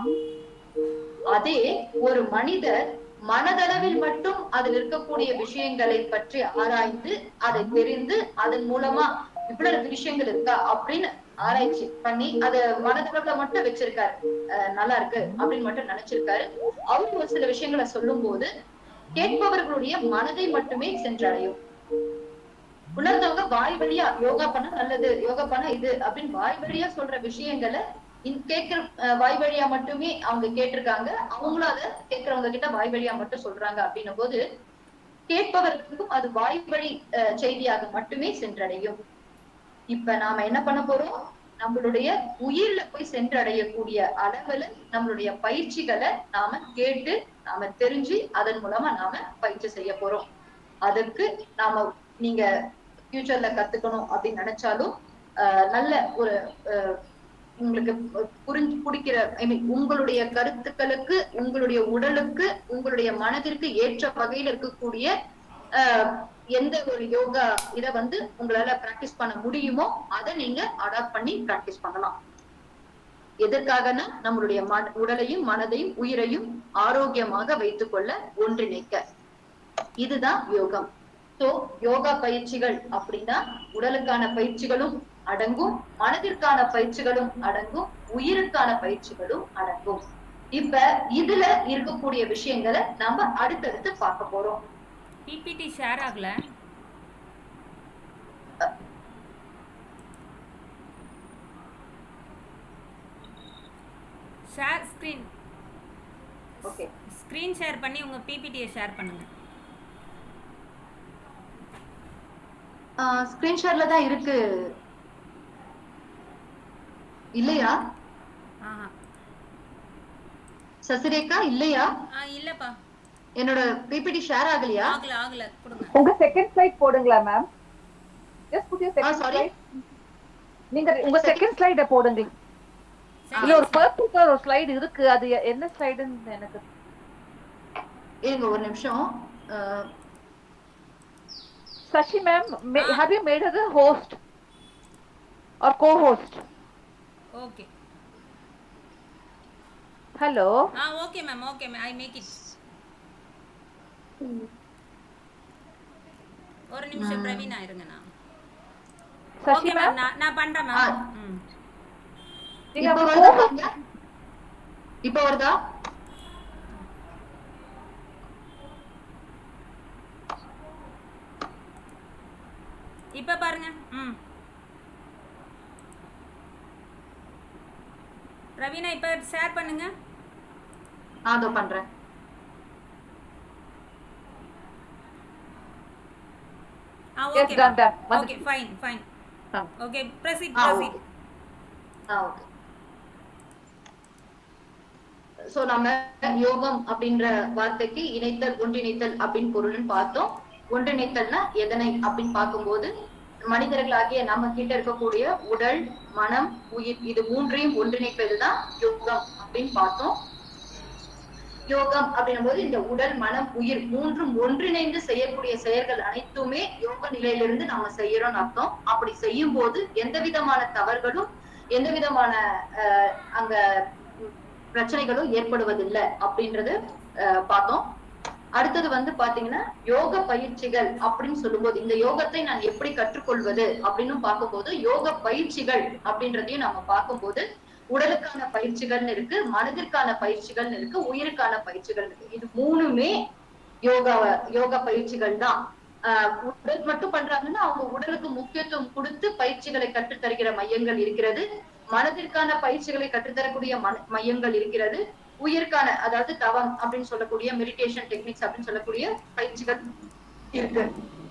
அதே ஒரு மனிதர் மனதளவில் மட்டும் அதில் இருக்கக்கூடிய விஷயங்களை பற்றி ஆராய்ந்து அதை தெரிந்து அதன் மூலமா இவ்வளவு விஷயங்கள் இருக்கா அப்படின்னு ஆராய்ச்சி பண்ணி அத மனதளவுல மட்டும் வச்சிருக்காரு அஹ் நல்லா இருக்கு அப்படின்னு மட்டும் நினைச்சிருக்காரு அவரு ஒரு சில விஷயங்களை சொல்லும் போது கேட்பவர்களுடைய மனதை மட்டுமே சென்றடையும் உணர்ந்தவங்க வாய் வழியா யோகா பண்ண நல்லது யோகா பண்ண இது அப்படின்னு வாய் வழியா சொல்ற விஷயங்களை இந்த கேட்கிற அஹ், வாய் வழியா மட்டுமே அவங்க கேட்டிருக்காங்க அவங்களும் அதை கேட்கறவங்க கிட்ட வாய் வழியா மட்டும் சொல்றாங்க அப்படின்னும் போது கேட்பவர்களுக்கும் அது வாய் வழி அஹ், செய்தியாக மட்டுமே சென்றடையும் இப்ப நாம என்ன பண்ண போறோம் நம்மளுடைய உயிர்ல போய் சென்றடையக்கூடிய அளவுல நம்மளுடைய பயிற்சிகளை நாம கேட்டு நாம தெரிஞ்சு அதன் மூலமா நாம பயிற்சி செய்ய போறோம் அதற்கு நாம நீங்க ஃபியூச்சர்ல கத்துக்கணும் அப்படின்னு நினைச்சாலும் ஆஹ் நல்ல ஒரு ஆஹ் உங்களுக்கு புரிஞ்சு பிடிக்கிற ஐ மீன் உங்களுடைய கருத்துக்களுக்கு உங்களுடைய உடலுக்கு உங்களுடைய மனதிற்கு ஏற்ற வகையில இருக்கக்கூடிய ஆஹ் எந்த ஒரு யோகா இத வந்து உங்களால பிராக்டிஸ் பண்ண முடியுமோ அதை நீங்க அடாப்ட் பண்ணி பிராக்டிஸ் பண்ணலாம் எதற்காகனா நம்மளுடைய மன உடலையும் மனதையும் உயிரையும் ஆரோக்கியமாக வைத்துக் கொள்ள ஒன்றிணைக்க இதுதான் யோகம் சோ யோகா பயிற்சிகள் அப்படின்னா உடலுக்கான பயிற்சிகளும் அடங்கும் மனதிற்கான பயிற்சிகளும் அடங்கும் உயிருக்கான பயிற்சிகளும் அடங்கும் இப்ப இதுல இருக்கக்கூடிய விஷயங்களை நம்ம அடுத்தடுத்து பார்க்க போறோம் பிபிடி ஷேர் ஆகல share screen okay screen share பண்ணி உங்கள் பிபிடியை ஷேர் பண்ணுங்க ஸ்கிரீன்ஷாட்ல தான் இருக்கு இல்லையா ஆஹா சசிரேகா இல்லையா ஆ இல்லைப்பா என்னோட பிபிடி ஷேர் ஆகலையா ஆகல ஆகல கொடுங்க உங்க செகண்ட் ஸ்லைட் போடுங்களா ma'am just put your second sorry. Slide நீங்க உங்க செகண்ட் ஸ்லைட போடுங்க இல்ல ஒரு பர்பிள் கலர் ஒரு ஸ்லைடு இருக்கு அது எ- என்ன ஸ்லைடுன்னு எனக்கு இருங்க ஒரு நிமிஷம் அஹ், Sasi ma'am have you made அது host or co host okay hello ஆ okay ma'am okay ma'am I make it ஒரு நிமிஷம் பிரவீனா இருங்க நான் சசி ஓகே மேம் மேம் நான் நான் பண்றேன் ஆ. மேம் ம் நீங்க இப்ப அவங்க வருதா co-host பாருங்க. இப்ப வருதா இப்போ பாருங்க ம் பிரவீனா இப்போ ஷேர் பண்ணுங்க நான் அதோ பண்றேன் ஆ Yes, okay done, done. Okay வந்துச்சு. ஃபைன் ஃபைன் ஆ. ஓகே ப்ரொசீட் ஆ ப்ரொசீட் ஓகே ஆ ஓகே சோ நம்ம யோகம் அப்படின்ற வார்த்தைக்கு இணைத்தல் ஒன்றிணைத்தல் அப்படின்னு பொருள்னு பார்த்தோம் ஒன்றிணைத்தல்னா எதனை அப்படின்னு பார்க்கும்போது மனிதர்களாகிய நம்ம கிட்ட இருக்கக்கூடிய உடல் மனம் உயிர் இது மூன்றையும் ஒன்றிணைப்பதுதான் யோகம் அப்படின்னு பார்த்தோம் யோகம் அப்படின்னும் போது இந்த உடல் மனம் உயிர் மூன்றும் ஒன்றிணைந்து செய்யக்கூடிய செயல்கள் அனைத்துமே யோக நிலையிலிருந்து நாம செய்யறோம்னு அர்த்தம் அப்படி செய்யும் போது எந்த விதமான தவறுகளும் எந்த விதமான அஹ், அங்க பிரச்சனைகளும் ஏற்படுவதில்லை அப்படின்றது அஹ், பார்த்தோம் அடுத்தது வந்து பாத்தீங்கன்னா யோக பயிற்சிகள் அப்படின்னு சொல்லும்போது இந்த யோகத்தை நான் எப்படி கற்றுக்கொள்வது அப்படின்னு பார்க்கும்போது யோக பயிற்சிகள் அப்படின்றதையும் நம்ம பார்க்கும்போது உடலுக்கான பயிற்சிகள்னு இருக்கு மனதிற்கான பயிற்சிகள்னு இருக்கு உயிருக்கான பயிற்சிகள் இருக்கு இது மூணுமே யோகா யோகா பயிற்சிகள் தான் ஆஹ் உடல் மட்டும் பண்றாங்கன்னா அவங்க உடலுக்கு முக்கியத்துவம் கொடுத்து பயிற்சிகளை கற்றுத் தருகிற மையங்கள் இருக்கிறது மனதிற்கான பயிற்சிகளை கற்றுத்தரக்கூடிய மன- மையங்கள் இருக்கிறது உயிர்க்கான அதாவது தவம் அப்படின்னு சொல்லக்கூடிய மெடிடேஷன் டெக்னிக்ஸ் அப்படின்னு சொல்லக்கூடிய பயிற்சிகள் இருக்கு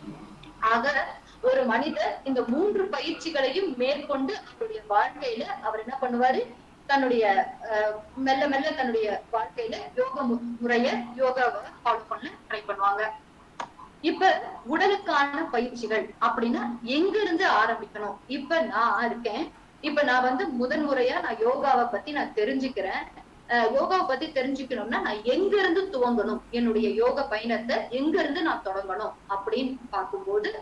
ஆக ஒரு மனிதர் இந்த மூன்று பயிற்சிகளையும் மேற்கொண்டு அவருடைய வாழ்க்கையில அவர் என்ன பண்ணுவாரு தன்னுடைய அஹ், மெல்ல மெல்ல தன்னுடைய வாழ்க்கையில யோக மு- முறைய யோகாவை ஃபாலோ பண்ண ட்ரை பண்ணுவாங்க இப்ப உடலுக்கான பயிற்சிகள் அப்படின்னா எங்க இருந்து ஆரம்பிக்கணும் இப்ப நான் இருக்கேன் இப்ப நான் வந்து முதன் முறையா நான் யோகாவை பத்தி நான் தெரிஞ்சுக்கிறேன் அஹ் யோகாவை பத்தி தெரிஞ்சுக்கணும்னா நான் எங்க இருந்து துவங்கணும் என்னுடைய யோக பயணத்தை எங்க இருந்து நான் தொடங்கணும் அப்படின்னு பார்க்கும்போது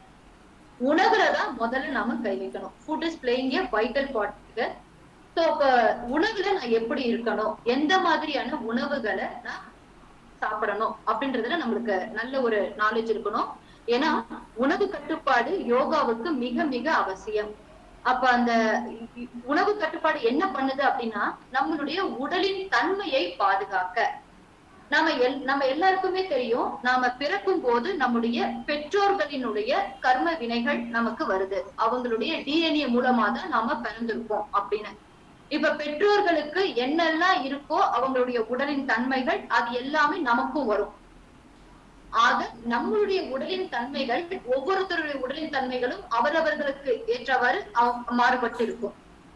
உணவுலதான் முதல்ல நாம கை வைக்கணும் food is playing a vital part so இப்ப உணவுல நான் எப்படி இருக்கணும் எந்த மாதிரியான உணவுகளை நான் சாப்பிடணும் அப்படின்றதுல நம்மளுக்கு நல்ல ஒரு நாலேஜ் இருக்கணும் ஏன்னா உணவு கட்டுப்பாடு யோகாவுக்கு மிக மிக அவசியம் அப்ப அந்த உணவு கட்டுப்பாடு என்ன பண்ணுது அப்படின்னா நம்மளுடைய உடலின் தன்மையை பாதுகாக்க நாம எல் நம்ம எல்லாருக்குமே தெரியும் நாம பிறக்கும் போது நம்முடைய பெற்றோர்களினுடைய கர்ம வினைகள் நமக்கு வருது அவங்களுடைய டிஎன்ஏ மூலமா தான் நாம பிறந்திருப்போம் அப்படின்னு இப்ப பெற்றோர்களுக்கு என்னெல்லாம் இருக்கோ அவங்களுடைய உடலின் தன்மைகள் அது எல்லாமே நமக்கும் வரும் ஆக நம்மளுடைய உடலின் தன்மைகள் ஒவ்வொருத்தருடைய உடலின் தன்மைகளும் அவரவர்களுக்கு ஏற்றவாறு அவ- மாறுபட்டு இருக்கும்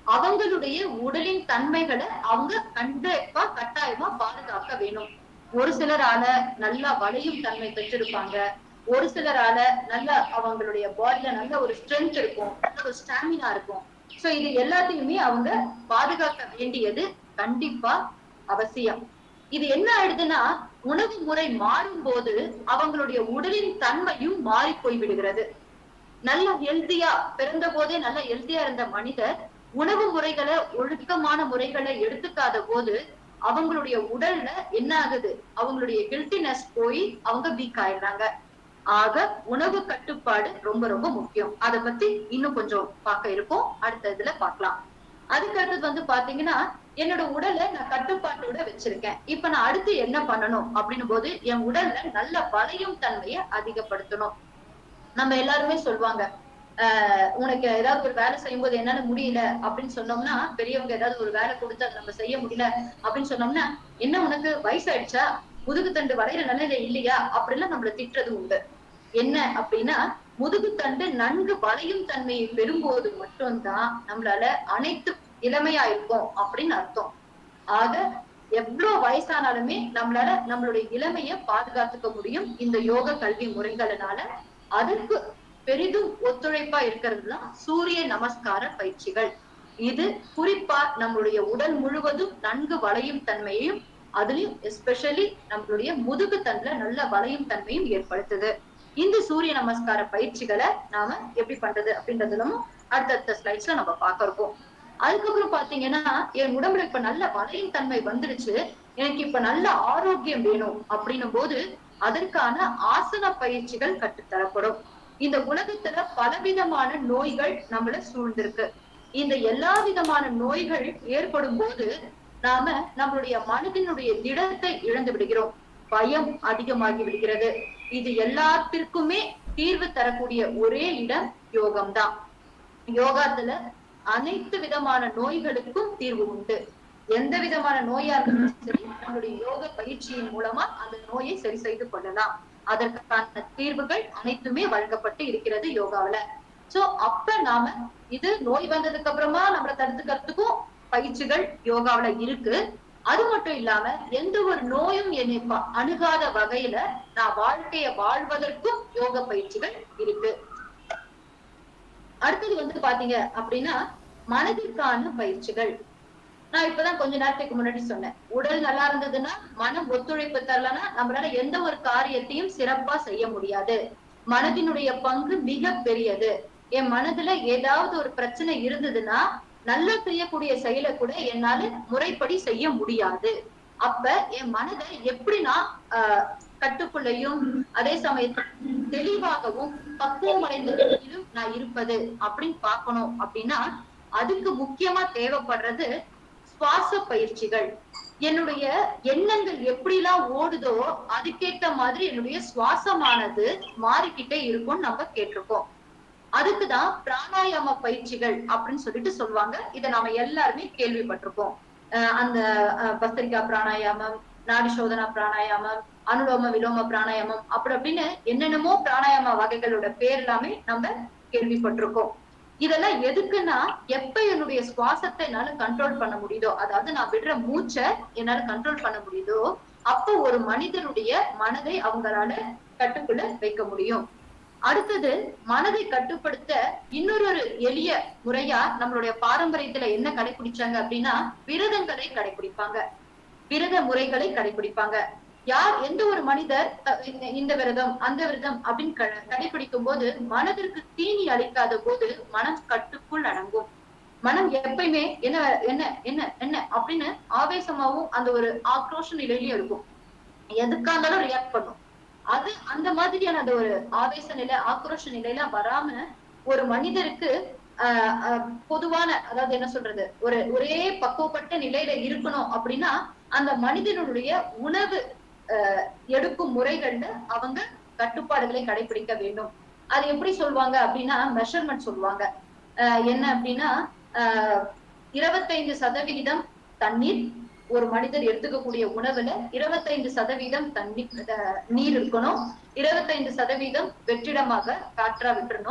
அவங்களுடைய உடலின் தன்மைகளை அவங்க கண்டிப்பா கட்டாயமா பாதுகாக்க வேணும் ஒரு சிலரால நல்லா வளையும் தன்மை பெற்றிருப்பாங்க ஒரு சிலரால நல்ல அவங்களுடைய பாடியில நல்ல ஒரு ஸ்ட்ரென்த் இருக்கும் நல்ல ஒரு ஸ்டாமினா இருக்கும் சோ இது எல்லாத்தையுமே அவங்க பாதுகாக்க வேண்டியது கண்டிப்பா அவசியம் இது என்ன ஆயிடுதுன்னா உணவு முறை மாறும்போது அவங்களுடைய உடலின் தன்மையும் மாறி போய் விடுகிறது நல்ல ஹெல்த்தியா பிறந்த போதே நல்ல ஹெல்த்தியா இருந்த மனிதர் உணவு முறைகளை ஒழுக்கமான முறைகளை எடுத்துக்காத போது அவங்களுடைய உடல்ல என்ன ஆகுது அவங்களுடைய ஹெல்த்தினஸ் போய் அவங்க வீக் ஆயிடுறாங்க ஆக உணவு கட்டுப்பாடு ரொம்ப ரொம்ப முக்கியம் அத பத்தி இன்னும் கொஞ்சம் பார்க்க இருக்கோம் அடுத்த இதுல பார்க்கலாம் அதுக்கு அடுத்தது வந்து பாத்தீங்கன்னா என்னோட உடலை நான் கட்டுப்பாட்டோட வச்சிருக்கேன் இப்ப நான் அடுத்து என்ன பண்ணணும் அப்படின்னும் போது என் உடல்ல நல்ல வளையும் தன்மையை அதிகப்படுத்தணும் நம்ம எல்லாருமே சொல்லுவாங்க ஆஹ் உனக்கு ஏதாவது ஒரு வேலை செய்யும் போது என்னால முடியல அப்படின்னு சொன்னோம்னா பெரியவங்க ஏதாவது ஒரு வேலை கொடுத்து அதை நம்ம செய்ய முடியல அப்படின்னு சொன்னோம்னா என்ன உனக்கு வயசாயிடுச்சா முதுகுத்தண்டு வளையிற நிலையில இல்லையா அப்படிலாம் நம்மள திட்டுறது உண்டு என்ன அப்படின்னா முதுகுத்தண்டு நன்கு வளையும் தன்மையை பெறும்போது மட்டும்தான் நம்மளால அனைத்து இளமையா இருக்கும் அப்படின்னு அர்த்தம் ஆக எவ்வளவு வயசானாலுமே நம்மளால நம்மளுடைய இளமைய பாதுகாத்துக்க முடியும் இந்த யோக கல்வி முறைகளினால அதற்கு பெரிதும் ஒத்துழைப்பா இருக்கிறது தான் சூரிய நமஸ்கார பயிற்சிகள் இது குறிப்பா நம்மளுடைய உடல் முழுவதும் நன்கு வளையும் தன்மையையும் அதுலயும் எஸ்பெஷலி நம்மளுடைய முதுகு தண்டுல நல்ல வளையும் தன்மையும் ஏற்படுத்துது இந்த சூரிய நமஸ்கார பயிற்சிகளை நாம எப்படி பண்றது அப்படின்றதுலும் அடுத்தடுத்த ஸ்லைட்ஸ்ல நம்ம பார்க்க இருக்கோம் அதுக்கப்புறம் பாத்தீங்கன்னா என் உடம்புல இப்ப நல்ல வளையும் தன்மை வந்துருச்சு எனக்கு இப்ப நல்ல ஆரோக்கியம் வேணும் அப்படின்னும் போது அதற்கான ஆசன பயிற்சிகள் கற்றுத்தரப்படும் இந்த உலகத்துல பலவிதமான நோய்கள் நம்மள சூழ்ந்திருக்கு இந்த எல்லா விதமான நோய்கள் ஏற்படும் போது நாம நம்மளுடைய மனதினுடைய திடத்தை இழந்து விடுகிறோம் பயம் அதிகமாகி விடுகிறது இது எல்லாத்திற்குமே தீர்வு தரக்கூடிய ஒரே இடம் யோகம்தான் யோகாத்துல அனைத்து விதமான நோய்களுக்கும் தீர்வு உண்டு எந்த விதமான நோயா இருந்தாலும் சரி நம்மளுடைய யோக பயிற்சியின் மூலமா அந்த நோயை சரி செய்து கொள்ளலாம் அதற்கான தீர்வுகள் அனைத்துமே வழங்கப்பட்டு இருக்கிறது யோகாவில சோ அப்ப நாம இது நோய் வந்ததுக்கு அப்புறமா நம்மளை தடுத்துக்கிறதுக்கும் பயிற்சிகள் யோகாவில இருக்கு அது மட்டும் இல்லாம எந்த ஒரு நோயும் என்னை ப- அணுகாத வகையில நான் வாழ்க்கைய வாழ்வதற்கும் யோக பயிற்சிகள் இருக்கு அடுத்தது வந்து பாத்தீங்க அப்படின்னா மனதிற்கான பயிற்சிகள் நான் இப்பதான் கொஞ்ச நேரத்துக்கு முன்னாடி சொன்னேன் உடல் நல்லா இருந்ததுன்னா மனம் ஒத்துழைப்பு தரலன்னா நம்மளால எந்த ஒரு காரியத்தையும் சிறப்பா செய்ய முடியாது மனதினுடைய பங்கு மிக பெரியது என் மனதுல ஏதாவது ஒரு பிரச்சனை இருந்ததுன்னா நல்லா செய்யக்கூடிய செயலை கூட என்னால முறைப்படி செய்ய முடியாது அப்ப என் மனதை எப்படி நான் ஆஹ், கட்டுக்குள்ளையும் அதே சமயத்தில் தெளிவாகவும் பக்குவம் அடைந்த நிலையிலும் நான் இருப்பது அப்படின்னு பார்க்கணும் அப்படின்னா அதுக்கு முக்கியமா தேவைப்படுறது சுவாச பயிற்சிகள் என்னுடைய எண்ணங்கள் எப்படிலாம் ஓடுதோ அதுக்கேத்த மாதிரி என்னுடைய சுவாசமானது மாறிக்கிட்டே இருக்கும்னு நம்ம கேட்டிருக்கோம் அதுக்குதான் பிராணாயாம பயிற்சிகள் அப்படின்னு சொல்லிட்டு சொல்லுவாங்க இதை நாம எல்லாருமே கேள்விப்பட்டிருக்கோம் அஹ் அந்த அஹ், பஸ்திரிகா பிராணாயாமம் நாடி சோதனா பிராணாயாமம் அனுலோம விலோம பிராணாயாமம் அப்படி அப்படின்னு என்னென்னமோ பிராணாயாம வகைகளோட பேர் எல்லாமே நம்ம கேள்விப்பட்டிருக்கோம் இதெல்லாம் எதுக்குன்னா எப்ப என்னுடைய சுவாசத்தை என்னால கண்ட்ரோல் பண்ண முடியுதோ அதாவது நான் விடுற மூச்சை என்னால கண்ட்ரோல் பண்ண முடியுதோ அப்போ ஒரு மனிதனுடைய மனதை அவங்களால கட்டுக்குள்ள வைக்க முடியும் அடுத்தது மனதை கட்டுப்படுத்த இன்னொரு ஒரு எளிய முறையா நம்மளுடைய பாரம்பரியத்துல என்ன கடைபிடிச்சாங்க அப்படின்னா விரதங்களை கடைபிடிப்பாங்க விரத முறைகளை கடைபிடிப்பாங்க யார் எந்த ஒரு மனிதர் அஹ், இந்த- இந்த விரதம் அந்த விரதம் அப்படின்னு க- கடைபிடிக்கும் போது மனதிற்கு தீனி அளிக்காத போது மனம் கட்டுக்குள் அடங்கும் மனம் எப்பயுமே என்ன என்ன என்ன என்ன அப்படின்னு ஆவேசமாவும் அந்த ஒரு ஆக்ரோஷ நிலையிலயும் இருக்கும் எதுக்கா இருந்தாலும் ரியாக்ட் பண்ணும் அது அந்த மாதிரியான அந்த ஒரு ஆவேச நிலை ஆக்ரோஷ நிலையெல்லாம் வராம ஒரு மனிதருக்கு ஆஹ் ஆஹ் பொதுவான அதாவது என்ன சொல்றது ஒரு ஒரே பக்குவப்பட்ட நிலையில இருக்கணும் அப்படின்னா அந்த மனிதனுடைய உணவு ஆஹ் எடுக்கும் முறைகள்ல அவங்க கட்டுப்பாடுகளை கடைபிடிக்க வேண்டும் அது எப்படி சொல்லுவாங்க அப்படின்னா மெஷர்மெண்ட் சொல்லுவாங்க ஆஹ் என்ன அப்படின்னா ஆஹ் இருபத்தைந்து சதவிகிதம் தண்ணீர் ஒரு மனிதர் எடுத்துக்கக்கூடிய உணவுல இருபத்தைந்து சதவீதம் தண்ணி அஹ் நீர் இருக்கணும் இருபத்தைந்து சதவீதம் வெற்றிடமாக காற்றா விட்டுறணும்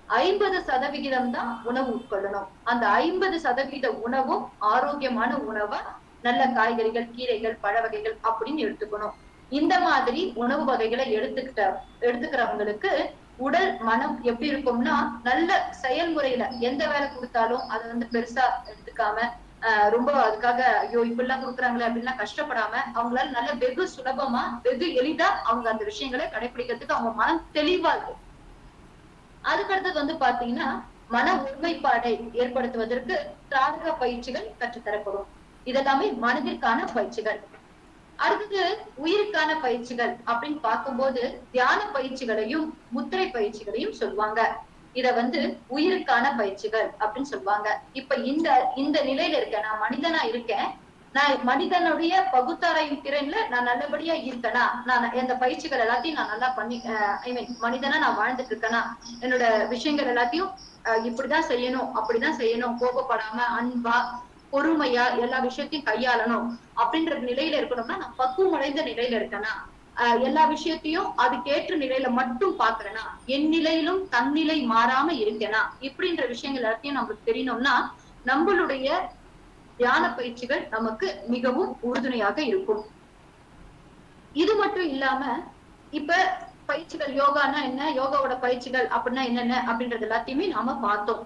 ஐம்பது சதவிகிதம் தான் உணவு உட்கொள்ளணும் அந்த ஐம்பது சதவீத உணவும் ஆரோக்கியமான உணவா நல்ல காய்கறிகள் கீரைகள் பழ வகைகள் அப்படின்னு எடுத்துக்கணும் இந்த மாதிரி உணவு வகைகளை எடுத்துக்கிட்ட எடுத்துக்கிறவங்களுக்கு உடல் மனம் எப்படி இருக்கும்னா நல்ல செயல்முறையில எந்த வேலை கொடுத்தாலும் அதை வந்து பெருசா எடுத்துக்காம ஆஹ் ரொம்ப அதுக்காக ஐயோ இப்படிலாம் கொடுக்குறாங்களே அப்படின்லாம் கஷ்டப்படாம அவங்களால நல்ல வெகு சுலபமா வெகு எளிதா அவங்க அந்த விஷயங்களை கடைபிடிக்கிறதுக்கு அவங்க மனம் தெளிவா இருக்கும் அதுக்கடுத்தது வந்து பாத்தீங்கன்னா மன ஒருமைப்பாடை ஏற்படுத்துவதற்கு சாதக பயிற்சிகள் கற்றுத்தரப்படும் இதெல்லாமே மனதிற்கான பயிற்சிகள் அடுத்தது உயிருக்கான பயிற்சிகள் அப்படின்னு பார்க்கும்போது தியான பயிற்சிகளையும் முத்திரை பயிற்சிகளையும் சொல்லுவாங்க இத வந்து உயிருக்கான பயிற்சிகள் அப்படின்னு சொல்லுவாங்க இப்ப இந்த இந்த நிலையில இருக்கேன் நான் மனிதனா இருக்கேன் நான் மனிதனுடைய பகுத்தாராயும் திறன்ல நான் நல்லபடியா இருக்கேனா நான் இந்த பயிற்சிகள் எல்லாத்தையும் நான் நல்லா பண்ணி ஐ மீன் மனிதனா நான் வாழ்ந்துட்டு இருக்கேனா என்னோட விஷயங்கள் எல்லாத்தையும் அஹ், இப்படிதான் செய்யணும் அப்படிதான் செய்யணும் கோபப்படாம அன்பா பொறுமையா எல்லா விஷயத்தையும் கையாளணும் அப்படின்ற நிலையில இருக்கணும்னா நான் பக்குவம் அடைந்த நிலையில இருக்கேனா ஆஹ் எல்லா விஷயத்தையும் அதுக்கேற்ற நிலையில மட்டும் பாக்குறேனா என் நிலையிலும் தன்னிலை மாறாம இருக்கேனா இப்படின்ற விஷயங்கள் எல்லாத்தையும் நமக்கு தெரியணும்னா நம்மளுடைய தியான பயிற்சிகள் நமக்கு மிகவும் உறுதுணையாக இருக்கும் இது மட்டும் இல்லாம இப்ப பயிற்சிகள் யோகானா என்ன யோகாவோட பயிற்சிகள் அப்படின்னா என்னென்ன அப்படின்றது எல்லாத்தையுமே நாம பார்த்தோம்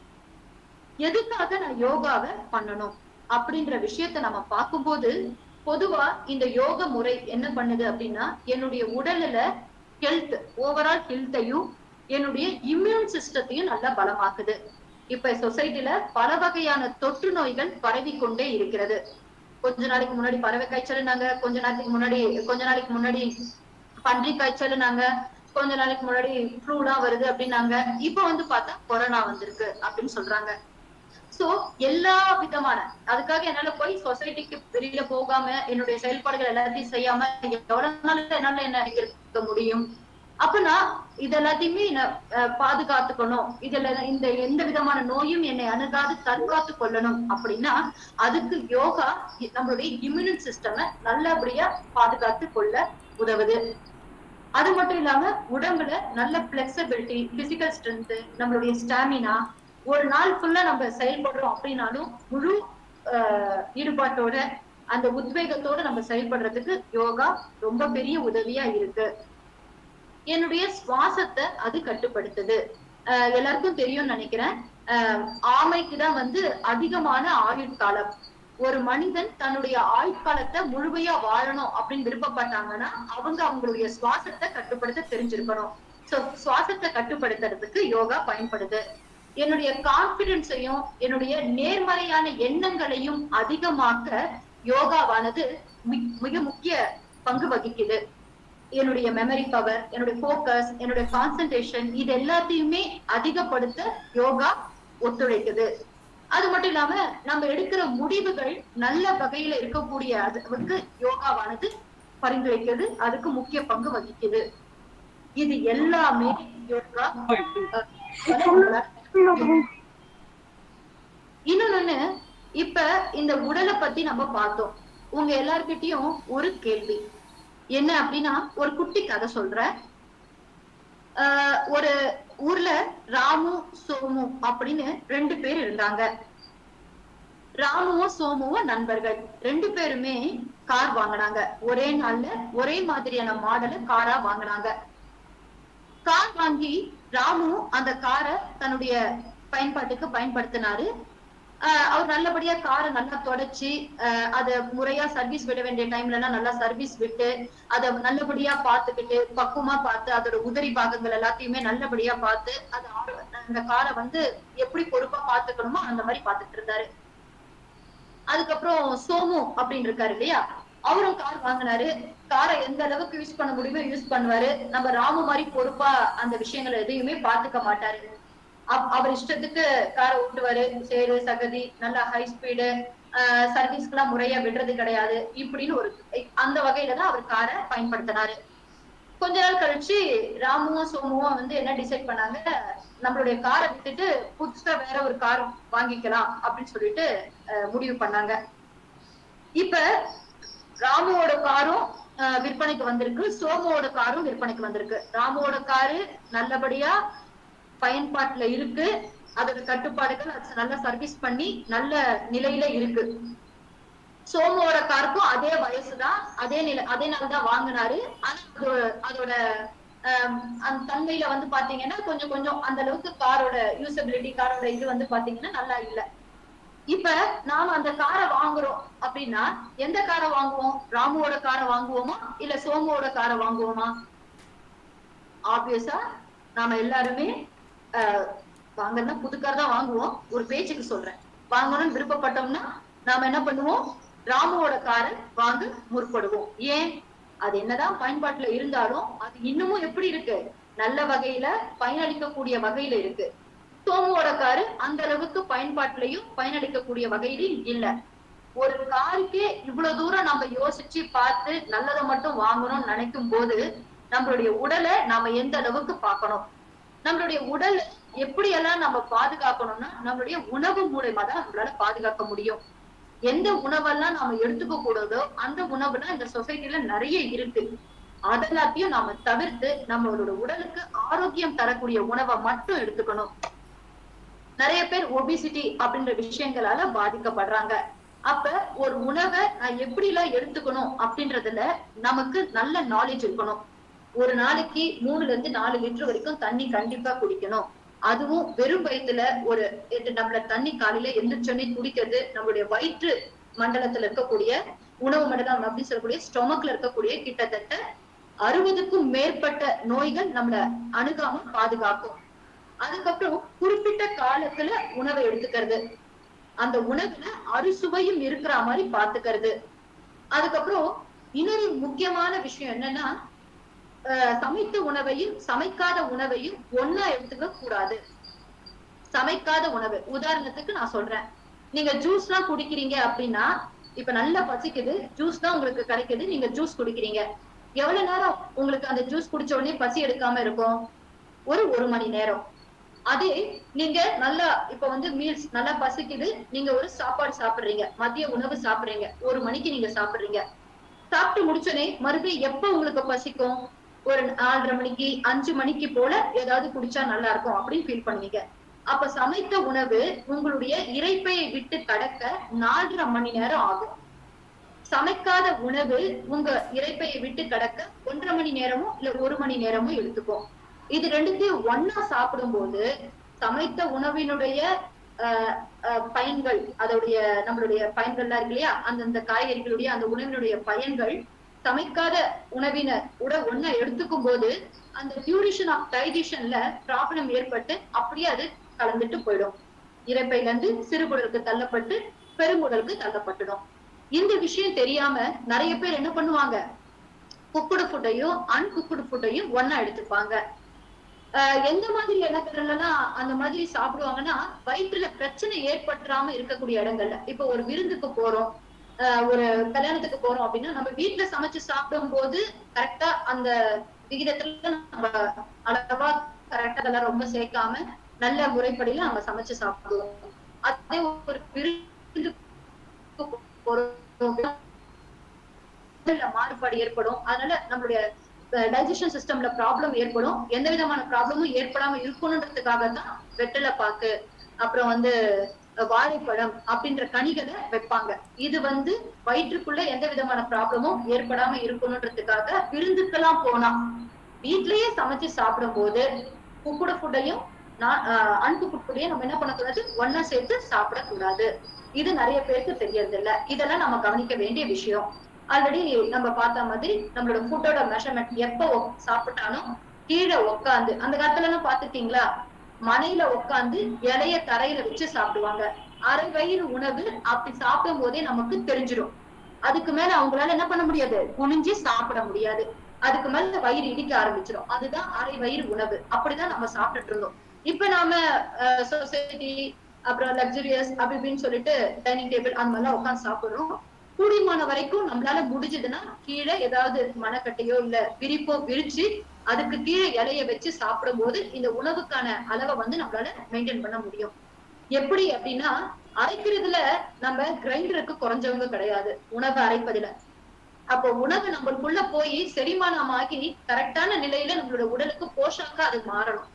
எதுக்காக நான் யோகாவை பண்ணணும் அப்படின்ற விஷயத்த நம்ம பார்க்கும்போது பொதுவா இந்த யோக முறை என்ன பண்ணுது அப்படின்னா என்னுடைய உடல்ல ஹெல்த் ஓவரால் ஹெல்த்தையும் என்னுடைய இம்யூன் சிஸ்டத்தையும் நல்லா பலமாக்குது இப்ப சொசைட்டில பல வகையான தொற்று நோய்கள் பரவி கொண்டே இருக்கிறது கொஞ்ச நாளைக்கு முன்னாடி பறவை காய்ச்சல்னாங்க கொஞ்ச நாளைக்கு முன்னாடி கொஞ்ச நாளைக்கு முன்னாடி பன்றி காய்ச்சல்னாங்க கொஞ்ச நாளைக்கு முன்னாடி ஃப்ளூலாம் வருது அப்படின்னாங்க இப்ப வந்து பார்த்தா கொரோனா வந்திருக்கு அப்படின்னு சொல்றாங்க சோ எல்லா விதமான அதுக்காக என்னால போய் சொசைட்டிக்கு வெளியில போகாம என்னுடைய செயல்பாடுகள் எல்லாத்தையும் செய்யாம எவ்வளவு நாள் என்னால என்ன இருக்க முடியும் அப்ப நான் இது எல்லாத்தையுமே நான் அஹ், பாதுகாத்துக்கணும் இதுல இந்த எந்த விதமான நோயும் என்னை அணுகாது தற்காத்து கொள்ளணும் அப்படின்னா அதுக்கு யோகா இ- நம்மளுடைய இம்யூன் சிஸ்டமை நல்லபடியா பாதுகாத்து கொள்ள உதவுது அது மட்டும் இல்லாம உடம்புல நல்ல பிளெக்சிபிலிட்டி பிசிக்கல் ஸ்ட்ரென்த் நம்மளுடைய ஸ்டாமினா ஒரு நாள் ஃபுல்லா நம்ம செயல்படுறோம் அப்படின்னாலும் முழு ஆஹ், ஈடுபாட்டோட அந்த உத்வேகத்தோட நம்ம செயல்படுறதுக்கு யோகா ரொம்ப பெரிய உதவியா இருக்கு என்னுடைய சுவாசத்தை அது கட்டுப்படுத்துது ஆஹ், எல்லாருக்கும் தெரியும்னு நினைக்கிறேன் ஆஹ், ஆமைக்கு தான் வந்து அதிகமான ஆயுட்காலம் ஒரு மனிதன் தன்னுடைய ஆயுட்காலத்தை முழுமையா வாழணும் அப்படின்னு விருப்பப்பட்டாங்கன்னா அவங்க அவங்களுடைய சுவாசத்தை கட்டுப்படுத்த தெரிஞ்சிருக்கணும் சோ சுவாசத்தை கட்டுப்படுத்துறதுக்கு யோகா பயன்படுது என்னுடைய கான்பிடன்ஸையும் என்னுடைய நேர்மறையான எண்ணங்களையும் அதிகமாக்க யோகாவானது மி- மிக முக்கிய பங்கு வகிக்குது என்னுடைய மெமரி பவர் என்னுடைய ஃபோக்கஸ் என்னுடைய கான்சென்ட்ரேஷன் இது எல்லாத்தையுமே அதிகப்படுத்த யோகா ஒத்துழைக்குது அது மட்டும் இல்லாம நம்ம எடுக்கிற முடிவுகள் நல்ல வகையில இருக்கக்கூடிய அதுக்கு யோகாவானது பரிந்துரைக்கிறது அதுக்கு முக்கிய பங்கு வகிக்குது இது எல்லாமே யோகா அஹ், இன்னொன்னு இப்ப இந்த உடலை பத்தி நம்ம பார்த்தோம் உங்க எல்லார்கிட்டயும் ஒரு கேள்வி என்ன அப்படின்னா ஒரு குட்டி கதை சொல்றேன் ஆஹ் ஒரு ஊர்ல ராமு சோமு அப்படின்னு ரெண்டு பேர் இருந்தாங்க ராமுவும் சோமுவும் நண்பர்கள் ரெண்டு பேருமே கார் வாங்கினாங்க ஒரே நாள்ல ஒரே மாதிரியான மாடல காரா வாங்கினாங்க கார் வாங்கி ராமு அந்த காரை தன்னுடைய பயன்பாட்டுக்கு பயன்படுத்தினாரு ஆஹ் அவர் நல்லபடியா காரை நல்லா தொடச்சு ஆஹ் அத முறையா சர்வீஸ் விட வேண்டிய டைம்ல எல்லாம் நல்லா சர்வீஸ் விட்டு அத நல்லபடியா பார்த்துக்கிட்டு பக்குவமா பார்த்து அதோட உதரி பாகங்கள் எல்லாத்தையுமே நல்லபடியா பார்த்து அது ஆர- அந்த காரை வந்து எப்படி பொறுப்பா பார்த்துக்கணுமோ அந்த மாதிரி பார்த்துட்டு இருந்தாரு அதுக்கப்புறம் சோமு அப்படின்னு இருக்காரு இல்லையா அவரும் கார் வாங்கினாரு காரை எந்த அளவுக்கு யூஸ் பண்ண முடியுமோ யூஸ் பண்ணுவாரு நம்ம ராமு மாதிரி பொறுப்பா அந்த விஷயங்களை எதையுமே பார்த்துக்க மாட்டாரு அவ- அவர் இஷ்டத்துக்கு காரை ஓட்டுவாரு சேரு சகதி நல்லா ஹை ஸ்பீடு சர்வீஸ்க்கு எல்லாம் முறையா விடுறது கிடையாது இப்படின்னு ஒரு அந்த வகையில தான் அவர் காரை பயன்படுத்தினாரு கொஞ்ச நாள் கழிச்சு ராமுவும் சோமுவும் வந்து என்ன டிசைட் பண்ணாங்க நம்மளுடைய காரை விட்டுட்டு புதுசா வேற ஒரு கார் வாங்கிக்கலாம் அப்படின்னு சொல்லிட்டு அஹ், முடிவு பண்ணாங்க இப்ப ராமுவோட காரும் அஹ், விற்பனைக்கு வந்திருக்கு சோமுவோட காரும் விற்பனைக்கு வந்திருக்கு ராமுவோட காரு நல்லபடியா பயன்பாட்டுல இருக்கு அதோட கட்டுப்பாடுகள் அது நல்ல சர்வீஸ் பண்ணி நல்ல நிலையில இருக்கு சோமோட காருக்கும் அதே வயசுதான் அதே நிலை அதே நாள் தான் வாங்கினாரு ஆனா அது- அதோட ஆம், அந்த தன்மையில வந்து பாத்தீங்கன்னா கொஞ்சம் கொஞ்சம் அந்த அளவுக்கு காரோட யூசபிலிட்டி காரோட இது வந்து பாத்தீங்கன்னா நல்லா இல்ல இப்ப நாம அந்த காரை வாங்குறோம் அப்படின்னா எந்த காரை வாங்குவோம் ராமுவோட காரை வாங்குவோமா இல்ல சோமுவோட காரை வாங்குவோமா ஆப்வியஸா நாம எல்லாருமே ஆஹ், வாங்கன்னா புது கார் தான் வாங்குவோம் ஒரு பேச்சுக்கு சொல்றேன் வாங்கணும்னு விருப்பப்பட்டோம்னா நாம என்ன பண்ணுவோம் ராமுவோட காரை வாங்க முற்படுவோம் ஏன் அது என்னதான் பயன்பாட்டுல இருந்தாலும் அது இன்னமும் எப்படி இருக்கு நல்ல வகையில பயனளிக்கக்கூடிய வகையில இருக்கு சோமுவோட காரு அந்த அளவுக்கு பயன்பாட்டுலயும் பயனளிக்கக்கூடிய வகையிலும் இல்ல ஒரு காருக்கே இவ்வளவு தூரம் நம்ம யோசிச்சு பார்த்து நல்லதை மட்டும் வாங்கணும்னு நினைக்கும் போது நம்மளுடைய உடலை நாம எந்த அளவுக்கு பார்க்கணும் நம்மளுடைய உடல் எப்படியெல்லாம் நம்ம பாதுகாக்கணும்னா நம்மளுடைய உணவு மூலயமா தான் நம்மளால பாதுகாக்க முடியும் எந்த உணவெல்லாம் நாம எடுத்துக்க கூடாதோ அந்த உணவுலாம் இந்த சொசைட்டில நிறைய இருக்கு அதெல்லாத்தையும் நாம தவிர்த்து நம்மளோட உடலுக்கு ஆரோக்கியம் தரக்கூடிய உணவை மட்டும் எடுத்துக்கணும் நிறைய பேர் ஒபிசிட்டி அப்படின்ற விஷயங்களால பாதிக்கப்படுறாங்க அப்ப ஒரு உணவை நான் எப்படி எல்லாம் எடுத்துக்கணும் அப்படின்றதுல நமக்கு நல்ல நாலேஜ் இருக்கணும் ஒரு நாளைக்கு மூணுல இருந்து நாலு லிட்டர் வரைக்கும் தண்ணி கண்டிப்பா குடிக்கணும் அதுவும் வெறும் வயிற்றுல ஒரு இது நம்மள தண்ணி காலையில எந்திரிச்சோடனே குடிக்கிறது நம்மளுடைய வயிற்று மண்டலத்துல இருக்கக்கூடிய உணவு மண்டலம் அப்படின்னு சொல்லக்கூடிய ஸ்டொமக்ல இருக்கக்கூடிய கிட்டத்தட்ட அறுபதுக்கும் மேற்பட்ட நோய்கள் நம்மள அணுகாம பாதுகாக்கும் அதுக்கப்புறம் குறிப்பிட்ட காலத்துல உணவை எடுத்துக்கிறது அந்த உணவுல அறுசுவையும் இருக்கிற மாதிரி பாத்துக்கிறது அதுக்கப்புறம் இன்னொரு முக்கியமான விஷயம் என்னன்னா அஹ், சமைத்த உணவையும் சமைக்காத உணவையும் ஒண்ணா எடுத்துக்க கூடாது சமைக்காத உணவு உதாரணத்துக்கு நான் சொல்றேன் நீங்க ஜூஸ் எல்லாம் குடிக்கிறீங்க அப்படின்னா இப்ப நல்லா பசிக்குது ஜூஸ் தான் உங்களுக்கு கிடைக்குது நீங்க ஜூஸ் குடிக்கிறீங்க எவ்வளவு நேரம் உங்களுக்கு அந்த ஜூஸ் குடிச்ச உடனே பசி எடுக்காம இருக்கும் ஒரு ஒரு மணி நேரம் அதே நீங்க நல்லா இப்ப வந்து மீல்ஸ் நல்லா பசிக்குது நீங்க ஒரு சாப்பாடு சாப்பிடுறீங்க மதிய உணவு சாப்பிடுறீங்க ஒரு மணிக்கு நீங்க சாப்பிடுறீங்க சாப்பிட்டு முடிச்சோடனே மறுபடியும் எப்ப உங்களுக்கு பசிக்கும் ஒரு நாலரை மணிக்கு அஞ்சு மணிக்கு போல ஏதாவது குடிச்சா நல்லா இருக்கும் அப்படின்னு ஃபீல் பண்ணுவீங்க அப்ப சமைத்த உணவு உங்களுடைய இரைப்பையை விட்டு கடக்க நாலரை மணி நேரம் ஆகும் சமைக்காத உணவு உங்க இரைப்பையை விட்டு கடக்க ஒன்றரை மணி நேரமோ இல்ல ஒரு மணி நேரமோ எடுத்துக்கும் இது ரெண்டுத்தையும் ஒன்னா சாப்பிடும்போது சமைத்த உணவினுடைய ஆஹ், ஆஹ், பயன்கள் அதோடைய நம்மளுடைய பயன்கள்லாம் இருக்கு இல்லையா அந்தந்த காய்கறிகளுடைய அந்த உணவினுடைய பயன்கள் சமைக்காத உணவின உட ஒண்ணா எடுத்துக்கும் போது அந்த டியூரிஷன் ஆஃப் டைஜஷன்ல ப்ராப்ளம் ஏற்பட்டு அப்படியே அது கலந்துட்டு போயிடும் இரைப்பையில இருந்து சிறுகுடலுக்கு தள்ளப்பட்டு பெருங்குடலுக்கு தள்ளப்பட்டுடும் இந்த விஷயம் தெரியாம நிறைய பேர் என்ன பண்ணுவாங்க குக்குடு ஃபுட்டையும் அன்குக்குடு ஃபுட்டையும் ஒண்ணா எடுத்துப்பாங்க ஆஹ் எந்த மாதிரி இடங்கள்ல எல்லாம் அந்த மாதிரி சாப்பிடுவாங்கன்னா வயிற்றுல பிரச்சனை ஏற்பட்டுறாம இருக்கக்கூடிய இடங்கள்ல இப்ப ஒரு விருந்துக்கு போறோம் ஆஹ் ஒரு கல்யாணத்துக்கு போறோம் அப்படின்னா நம்ம வீட்டுல சமைச்சு சாப்பிடும் போது கரெக்டா அந்த விகிதத்துல நம்ம அளவா கரெக்டா அதெல்லாம் ரொம்ப சேர்க்காம நல்ல முறைப்படியில நம்ம சமைச்சு சாப்பிடுவோம் அதே ஒரு விருந்துக்கு போறோம் உடல்ல மாறுபாடு ஏற்படும் அதனால நம்மளுடைய டைஜஷன் சிஸ்டம்ல ப்ராப்ளம் ஏற்படும் எந்த விதமான ப்ராப்ளமும் ஏற்படாம இருக்கணுன்றதுக்காக தான் வெற்றிலை பாக்கு அப்புறம் வந்து அஹ், வாழைப்பழம் அப்படின்ற கனிகளை வைப்பாங்க இது வந்து வயிற்றுக்குள்ள எந்த விதமான ப்ராப்ளமும் ஏற்படாம இருக்கணுன்றதுக்காக விருந்துக்கெல்லாம் போனா வீட்லயே சமைச்சு சாப்பிடும் போது குக்குட ஃபுட்டையும் அன்புக்குட் ஃபுட்டையும் நம்ம என்ன பண்ணக்கூடாது ஒன்னா சேர்த்து சாப்பிடக்கூடாது இது நிறைய பேருக்கு தெரியறது இல்ல இதெல்லாம் நம்ம கவனிக்க வேண்டிய விஷயம் ஆல்ரெடி நம்ம பார்த்த மாதிரி நம்மளோட ஃபுட்டோட மெஷர்மெண்ட் எப்ப உக்- சாப்பிட்டாலும் கீழே உட்காந்து அந்த காலத்துல எல்லாம் பாத்துட்டீங்களா மனையில உட்காந்து இலைய தரையில வச்சு சாப்பிடுவாங்க அரை வயிறு உணவு அப்படி சாப்பிடும் போதே நமக்கு தெரிஞ்சிடும் அதுக்கு மேல அவங்களால என்ன பண்ண முடியாது குனிஞ்சு சாப்பிட முடியாது அதுக்கு மேல வயிறு இடிக்க ஆரம்பிச்சிடும் அதுதான் அரை வயிறு உணவு அப்படிதான் நம்ம சாப்பிட்டுட்டு இருந்தோம் இப்ப நாம சொசைட்டி அப்புறம் லக்ஸுரியஸ் அப்படி இப்படின்னு சொல்லிட்டு டைனிங் டேபிள் அந்த மாதிரிலாம் உட்காந்து சாப்பிடுறோம் கூடியமான வரைக்கும் நம்மளால முடிஞ்சதுன்னா கீழே ஏதாவது மணக்கட்டையோ இல்ல விரிப்போ விரிச்சு அதுக்கு கீழே இலைய வச்சு சாப்பிடும் போது இந்த உணவுக்கான அளவை வந்து நம்மளால மெயின்டைன் பண்ண முடியும் எப்படி அப்படின்னா அரைக்கிறதுல நம்ம கிரைண்டருக்கு குறைஞ்சவங்க கிடையாது உணவை அரைப்பதுல அப்போ உணவு நம்மளுக்குள்ள போய் செரிமானம் ஆகி கரெக்டான நிலையில நம்மளோட உடலுக்கு போஷாக்கா அது மாறணும்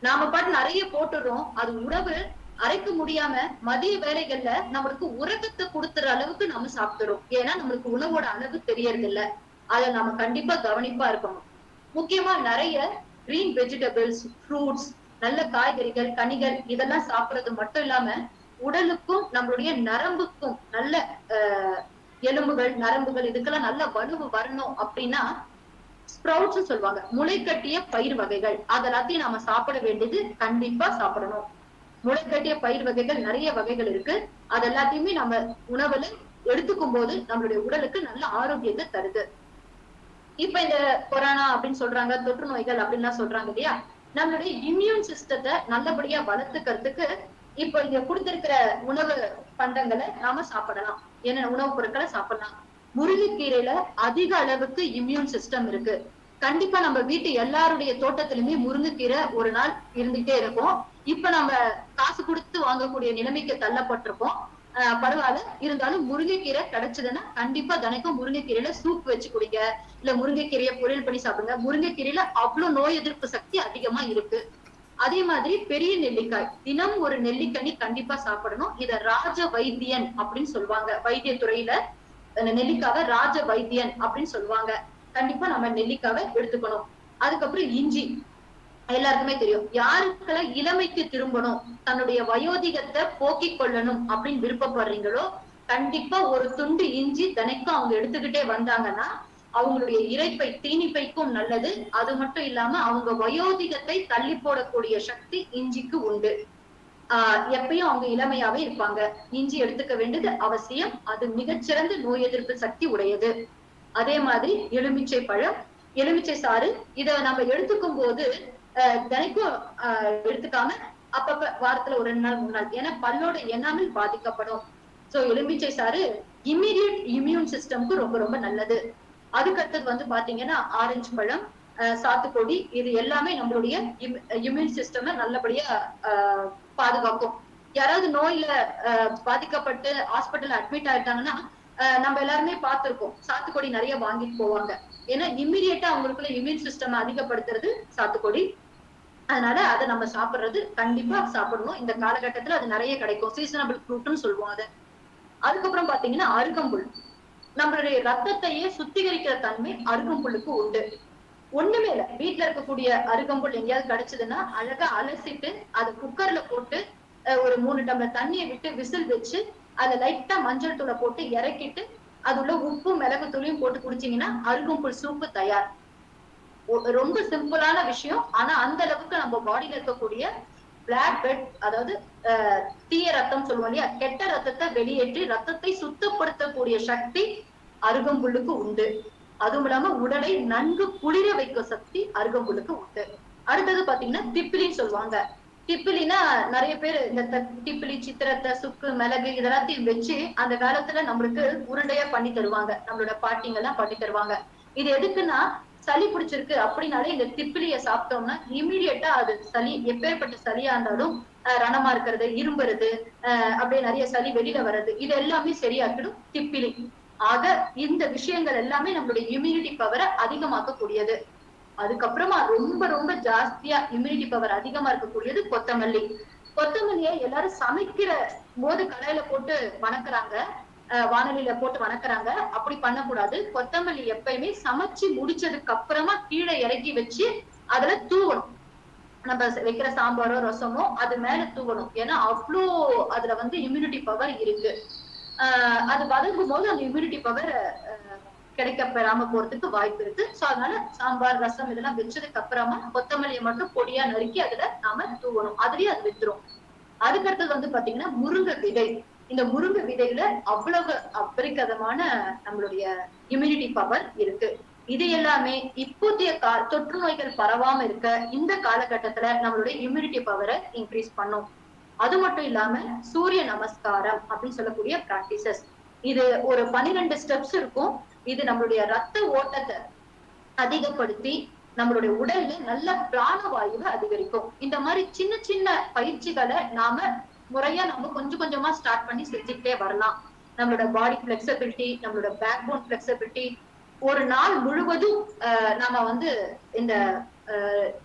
நாம பாட்டு நிறைய போட்டுடுறோம் அது உணவு அரைக்க முடியாம மதிய வேலைகள்ல நம்மளுக்கு உறக்கத்தை கொடுத்துற அளவுக்கு நம்ம சாப்பிடுறோம் ஏன்னா நம்மளுக்கு உணவோட அளவு தெரியறது இல்ல அதை நம்ம கண்டிப்பா கவனிப்பா இருக்கணும் முக்கியமா நிறைய கிரீன் வெஜிடபிள்ஸ் ஃப்ரூட்ஸ் நல்ல காய்கறிகள் கனிகள் இதெல்லாம் சாப்பிடுறது மட்டும் இல்லாம உடலுக்கும் நம்மளுடைய நரம்புக்கும் நல்ல ஆஹ், எலும்புகள் நரம்புகள் இதுக்கெல்லாம் நல்ல வலுவு வரணும் அப்படின்னா ஸ்ப்ரவுட்ஸ் சொல்லுவாங்க முளைக்கட்டிய பயிர் வகைகள் அது எல்லாத்தையும் நாம சாப்பிட வேண்டியது கண்டிப்பா சாப்பிடணும் முளைக்கட்டிய பயிர் வகைகள் நிறைய வகைகள் இருக்கு அது எல்லாத்தையுமே நம்ம உணவுல எடுத்துக்கும் போது நம்மளுடைய உடலுக்கு நல்ல ஆரோக்கியத்தை தருது இப்ப இந்த கொரோனா அப்படின்னு சொல்றாங்க தொற்று நோய்கள் அப்படின்லாம் சொல்றாங்க இல்லையா நம்மளுடைய இம்யூன் சிஸ்டத்தை நல்லபடியா வளர்த்துக்கிறதுக்கு இப்ப இங்க கொடுத்திருக்கிற உணவு பண்டங்களை நாம சாப்பிடலாம் என்ன உணவுப் பொருட்களை சாப்பிடலாம் முருங்கைக்கீரையில அதிக அளவுக்கு இம்யூன் சிஸ்டம் இருக்கு கண்டிப்பா நம்ம வீட்டு எல்லாருடைய தோட்டத்திலுமே முருங்கைக்கீரை ஒரு நாள் இருந்துட்டே இருக்கும் இப்ப நம்ம காசு கொடுத்து வாங்கக்கூடிய நிலைமைக்கு தள்ளப்பட்டிருக்கோம் ஆஹ் பரவாயில்ல இருந்தாலும் முருங்கைக்கீரை கிடைச்சதுன்னா கண்டிப்பா தினைக்கும் முருங்கைக்கீரையில சூப் வச்சு குடிங்க இல்ல முருங்கைக்கீரையை பொரியல் பண்ணி சாப்பிடுங்க முருங்கைக்கீரையில அவ்வளவு நோய் எதிர்ப்பு சக்தி அதிகமா இருக்கு அதே மாதிரி பெரிய நெல்லிக்காய் தினம் ஒரு நெல்லிக்கனி கண்டிப்பா சாப்பிடணும் இத ராஜ வைத்தியன் அப்படின்னு சொல்லுவாங்க வைத்திய துறையில அந்த நெல்லிக்காவை ராஜ வைத்தியன் அப்படின்னு சொல்லுவாங்க கண்டிப்பா நம்ம நெல்லிக்காவை எடுத்துக்கணும் அதுக்கப்புறம் இஞ்சி எல்லாருக்குமே தெரியும் யாருக்கெல்லாம் இளமைக்கு திரும்பணும் தன்னுடைய வயோதிகத்தை போக்கிக் கொள்ளணும் அப்படின்னு விருப்பப்படுறீங்களோ கண்டிப்பா ஒரு துண்டு இஞ்சி தினைக்கும் அவங்க எடுத்துக்கிட்டே வந்தாங்கன்னா அவங்களுடைய இறைப்பை தீனிப்பைக்கும் நல்லது அது மட்டும் இல்லாம அவங்க வயோதிகத்தை தள்ளி போடக்கூடிய சக்தி இஞ்சிக்கு உண்டு ஆஹ் எப்பயும் அவங்க இளமையாவே இருப்பாங்க இஞ்சி எடுத்துக்க வேண்டியது அவசியம் அது மிகச்சிறந்த நோய் எதிர்ப்பு சக்தி உடையது அதே மாதிரி எலுமிச்சை பழம் எலுமிச்சை சாறு இத நம்ம எடுத்துக்கும் போது ஆஹ் தினைக்கும் ஆஹ் எடுத்துக்காம அப்பப்ப வாரத்துல ஒரு ரெண்டு நாள் மூணு நாள் ஏன்னா பல்லோட எண்ணாமல் பாதிக்கப்படும் சோ எலுமிச்சை சாறு இம்மீடியட் இம்யூன் சிஸ்டம்க்கு ரொம்ப ரொம்ப நல்லது அதுக்கடுத்தது வந்து பாத்தீங்கன்னா ஆரஞ்சு பழம் ஆஹ் சாத்துக்குடி இது எல்லாமே நம்மளுடைய இம்யூன் சிஸ்டம் நல்லபடியா ஆஹ் பாதுகாக்கும் யாராவது நோயில ஆஹ் பாதிக்கப்பட்டு ஹாஸ்பிட்டல் அட்மிட் ஆயிட்டாங்கன்னா ஆஹ் நம்ம எல்லாருமே பார்த்திருக்கோம் சாத்துக்குடி நிறைய வாங்கிட்டு போவாங்க ஏன்னா இம்மிடியட்டா அவங்களுக்குள்ள இம்யூன் சிஸ்டம் அதிகப்படுத்துறது சாத்துக்குடி அதனால அதை நம்ம சாப்பிடுறது கண்டிப்பா சாப்பிடணும் இந்த காலகட்டத்துல அது நிறைய கிடைக்கும் சீசனபிள் ஃப்ரூட்னு சொல்லுவோம் அதை அதுக்கப்புறம் பாத்தீங்கன்னா அருகம்புல் நம்மளுடைய ரத்தத்தையே சுத்திகரிக்கிற தன்மை அருகம்புல்லுக்கு உண்டு ஒண்ணுமே இல்ல வீட்டுல இருக்கக்கூடிய அருகம்புல் எங்கேயாவது கிடைச்சதுன்னா அழகா அலசிட்டு அதை குக்கர்ல போட்டு அஹ், ஒரு மூணு டம்ளர் தண்ணியை விட்டு விசில் வச்சு அதுல லைட்டா மஞ்சள் தூளை போட்டு இறக்கிட்டு அது உள்ள உப்பு மிளகு தூளையும் போட்டு குடிச்சீங்கன்னா அருகம்புல் சூப்பு தயார் ஒ- ரொம்ப சிம்பிளான விஷயம் ஆனா அந்த அளவுக்கு நம்ம பாடியில இருக்கக்கூடிய பிளாக் பெட் அதாவது அஹ், தீய ரத்தம் சொல்லுவோம் இல்லையா கெட்ட ரத்தத்தை வெளியேற்றி ரத்தத்தை சுத்தப்படுத்தக்கூடிய சக்தி அருகம்புல்லுக்கு உண்டு அதுவும் இல்லாம உடலை நன்கு குளிர வைக்க சக்தி அருகம்புல்லுக்கு உண்டு அடுத்தது பாத்தீங்கன்னா திப்பிலின்னு சொல்லுவாங்க திப்பிலினா நிறைய பேர் இந்த த- திப்பிலி சித்திரத்தை சுக்கு மிளகு இதெல்லாத்தையும் வச்சு அந்த காலத்துல நம்மளுக்கு உருண்டையா பண்ணி தருவாங்க நம்மளோட பாட்டிங்க எல்லாம் பண்ணி தருவாங்க இது எதுக்குன்னா சளி பிடிச்சிருக்கு அப்படின்னாலே இந்த திப்பிலிய சாப்பிட்டோம்னா இமீடியட்டா அது சளி எப்பேற்பட்ட சளியா இருந்தாலும் அஹ், ரணமா இருக்கிறது இரும்புறது அஹ், அப்படியே நிறைய சளி வெளியில வர்றது இது எல்லாமே சரியாக்கிடும் திப்பிலி ஆக இந்த விஷயங்கள் எல்லாமே நம்மளுடைய இம்யூனிட்டி பவரை அதிகமாக்கக்கூடியது அதுக்கப்புறமா ரொம்ப ரொம்ப ஜாஸ்தியா இம்யூனிட்டி பவர் அதிகமா இருக்கக்கூடியது கொத்தமல்லி கொத்தமல்லியை எல்லாரும் சமைக்கிற போது கடாயில போட்டு வணக்குறாங்க அஹ் வானலியில போட்டு வணக்குறாங்க அப்படி பண்ணக்கூடாது கொத்தமல்லி எப்பயுமே சமைச்சு முடிச்சதுக்கு அப்புறமா கீழே இறக்கி வச்சு அதுல தூவணும் நம்ம வைக்கிற சாம்பாரோ ரசமோ அது மேல தூவணும் ஏன்னா அவ்வளோ அதுல வந்து இம்யூனிட்டி பவர் இருக்கு ஆஹ் அது வதங்கும் போது அந்த இம்யூனிட்டி பவர் கிடைக்க பெறாம போறதுக்கு வாய்ப்பு இருக்கு சோ அதனால சாம்பார் ரசம் இதெல்லாம் வச்சதுக்கு அப்புறமா கொத்தமல்லியை மட்டும் பொடியா நறுக்கி அதுல நாம தூவணும் அதுலயே அது வித்துரும் அதுக்கடுத்தது வந்து பாத்தீங்கன்னா முருங்கை விதை இந்த முருங்கை விதையில அவ்வளவு அபரிகதமான நம்மளுடைய இம்யூனிட்டி பவர் இருக்கு இது எல்லாமே இப்போதைய கா தொற்று நோய்கள் பரவாம இருக்க இந்த காலகட்டத்துல நம்மளுடைய இம்யூனிட்டி பவரை இன்க்ரீஸ் பண்ணும் அது மட்டும் இல்லாம சூரிய நமஸ்காரம் அப்படின்னு சொல்லக்கூடிய பிராக்டிசஸ் இது ஒரு பன்னிரெண்டு ஸ்டெப்ஸ் இருக்கும் இது நம்மளுடைய ரத்த ஓட்டத்தை அதிகப்படுத்தி நம்மளுடைய உடல்ல நல்ல பிராணவாயுவை அதிகரிக்கும் இந்த மாதிரி சின்ன சின்ன பயிற்சிகளை நாம முறையா நம்ம கொஞ்சம் கொஞ்சமா ஸ்டார்ட் பண்ணி செஞ்சுக்கிட்டே வரலாம் நம்மளோட பாடி பிளெக்சிபிலிட்டி நம்மளோட பேக் போன் பிளெக்சிபிலிட்டி ஒரு நாள் முழுவதும் ஆஹ் நாம வந்து இந்த ஆஹ்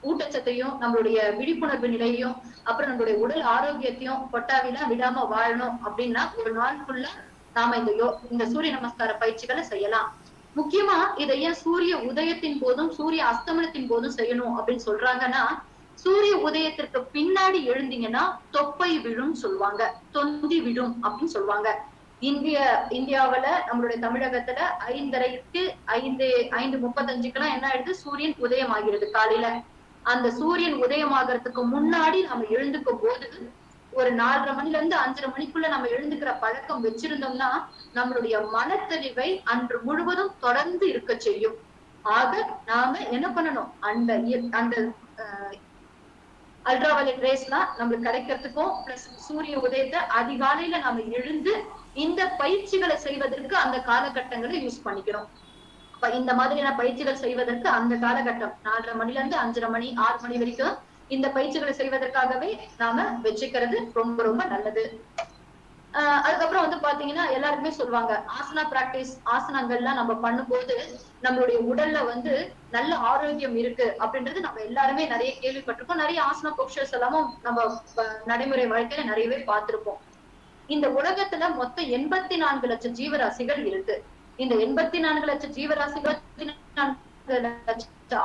ஊட்டச்சத்தையும் நம்மளுடைய விழிப்புணர்வு நிலையையும் அப்புறம் நம்மளுடைய உடல் ஆரோக்கியத்தையும் கொட்டாவிலாம் விடாம வாழணும் அப்படின்னா ஒரு நாள் ஃபுல்லா நாம இந்த யோ இந்த சூரிய நமஸ்கார பயிற்சிகளை செய்யலாம் முக்கியமா இதை ஏன் சூரிய உதயத்தின் போதும் சூரிய அஸ்தமனத்தின் போதும் செய்யணும் அப்படின்னு சொல்றாங்கன்னா சூரிய உதயத்திற்கு பின்னாடி எழுந்தீங்கன்னா தொப்பை விழும் சொல்லுவாங்க தொந்தி விடும் அப்படின்னு சொல்லுவாங்க இந்திய இந்தியாவுல நம்மளுடைய தமிழகத்துல ஐந்தரைக்கு ஐந்து ஐந்து முப்பத்தஞ்சுக்கெல்லாம் என்ன ஆயிடுது சூரியன் உதயம் ஆகிறது காலையில அந்த சூரியன் உதயமாகறதுக்கு முன்னாடி நம்ம எழுந்துக்கும் போது ஒரு நாலரை மணில இருந்து அஞ்சரை மணிக்குள்ள நம்ம எழுந்துக்கிற பழக்கம் வச்சிருந்தோம்னா நம்மளுடைய மனத்தெளிவை அன்று முழுவதும் தொடர்ந்து இருக்க செய்யும் ஆக நாம என்ன பண்ணணும் அந்த இய- அந்த அல்ட்ராவயலட் ரேஸ்லாம் நம்மளுக்கு கிடைக்கிறதுக்கும் பிளஸ் சூரிய உதயத்தை அதிகாலையில நாம எழுந்து இந்த பயிற்சிகளை செய்வதற்கு அந்த காலகட்டங்களை யூஸ் பண்ணிக்கிறோம் அப்ப இந்த மாதிரியான பயிற்சிகள் செய்வதற்கு அந்த காலகட்டம் நாலரை மணில இருந்து அஞ்சரை மணி ஆறு மணி வரைக்கும் இந்த பயிற்சிகளை செய்வதற்காகவே நாம வச்சுக்கிறது ரொம்ப ரொம்ப நல்லது ஆஹ் அதுக்கப்புறம் வந்து பாத்தீங்கன்னா எல்லாருக்குமே சொல்லுவாங்க ஆசனா பிராக்டிஸ் ஆசனங்கள்லாம் நம்ம பண்ணும்போது நம்மளுடைய உடல்ல வந்து நல்ல ஆரோக்கியம் இருக்கு அப்படின்றது நம்ம எல்லாருமே நிறைய கேள்விப்பட்டிருக்கோம் நிறைய ஆசன பொக்ஷர்ஸ் எல்லாமும் நம்ம ப- நடைமுறை வாழ்க்கையில நிறையவே பார்த்திருப்போம் இந்த உலகத்துல மொத்தம் எண்பத்தி நான்கு லட்சம் ஜீவராசிகள் இருக்கு இந்த எண்பத்தி நான்கு லட்சம் ஜீவராசிகள் 84 லட்சம்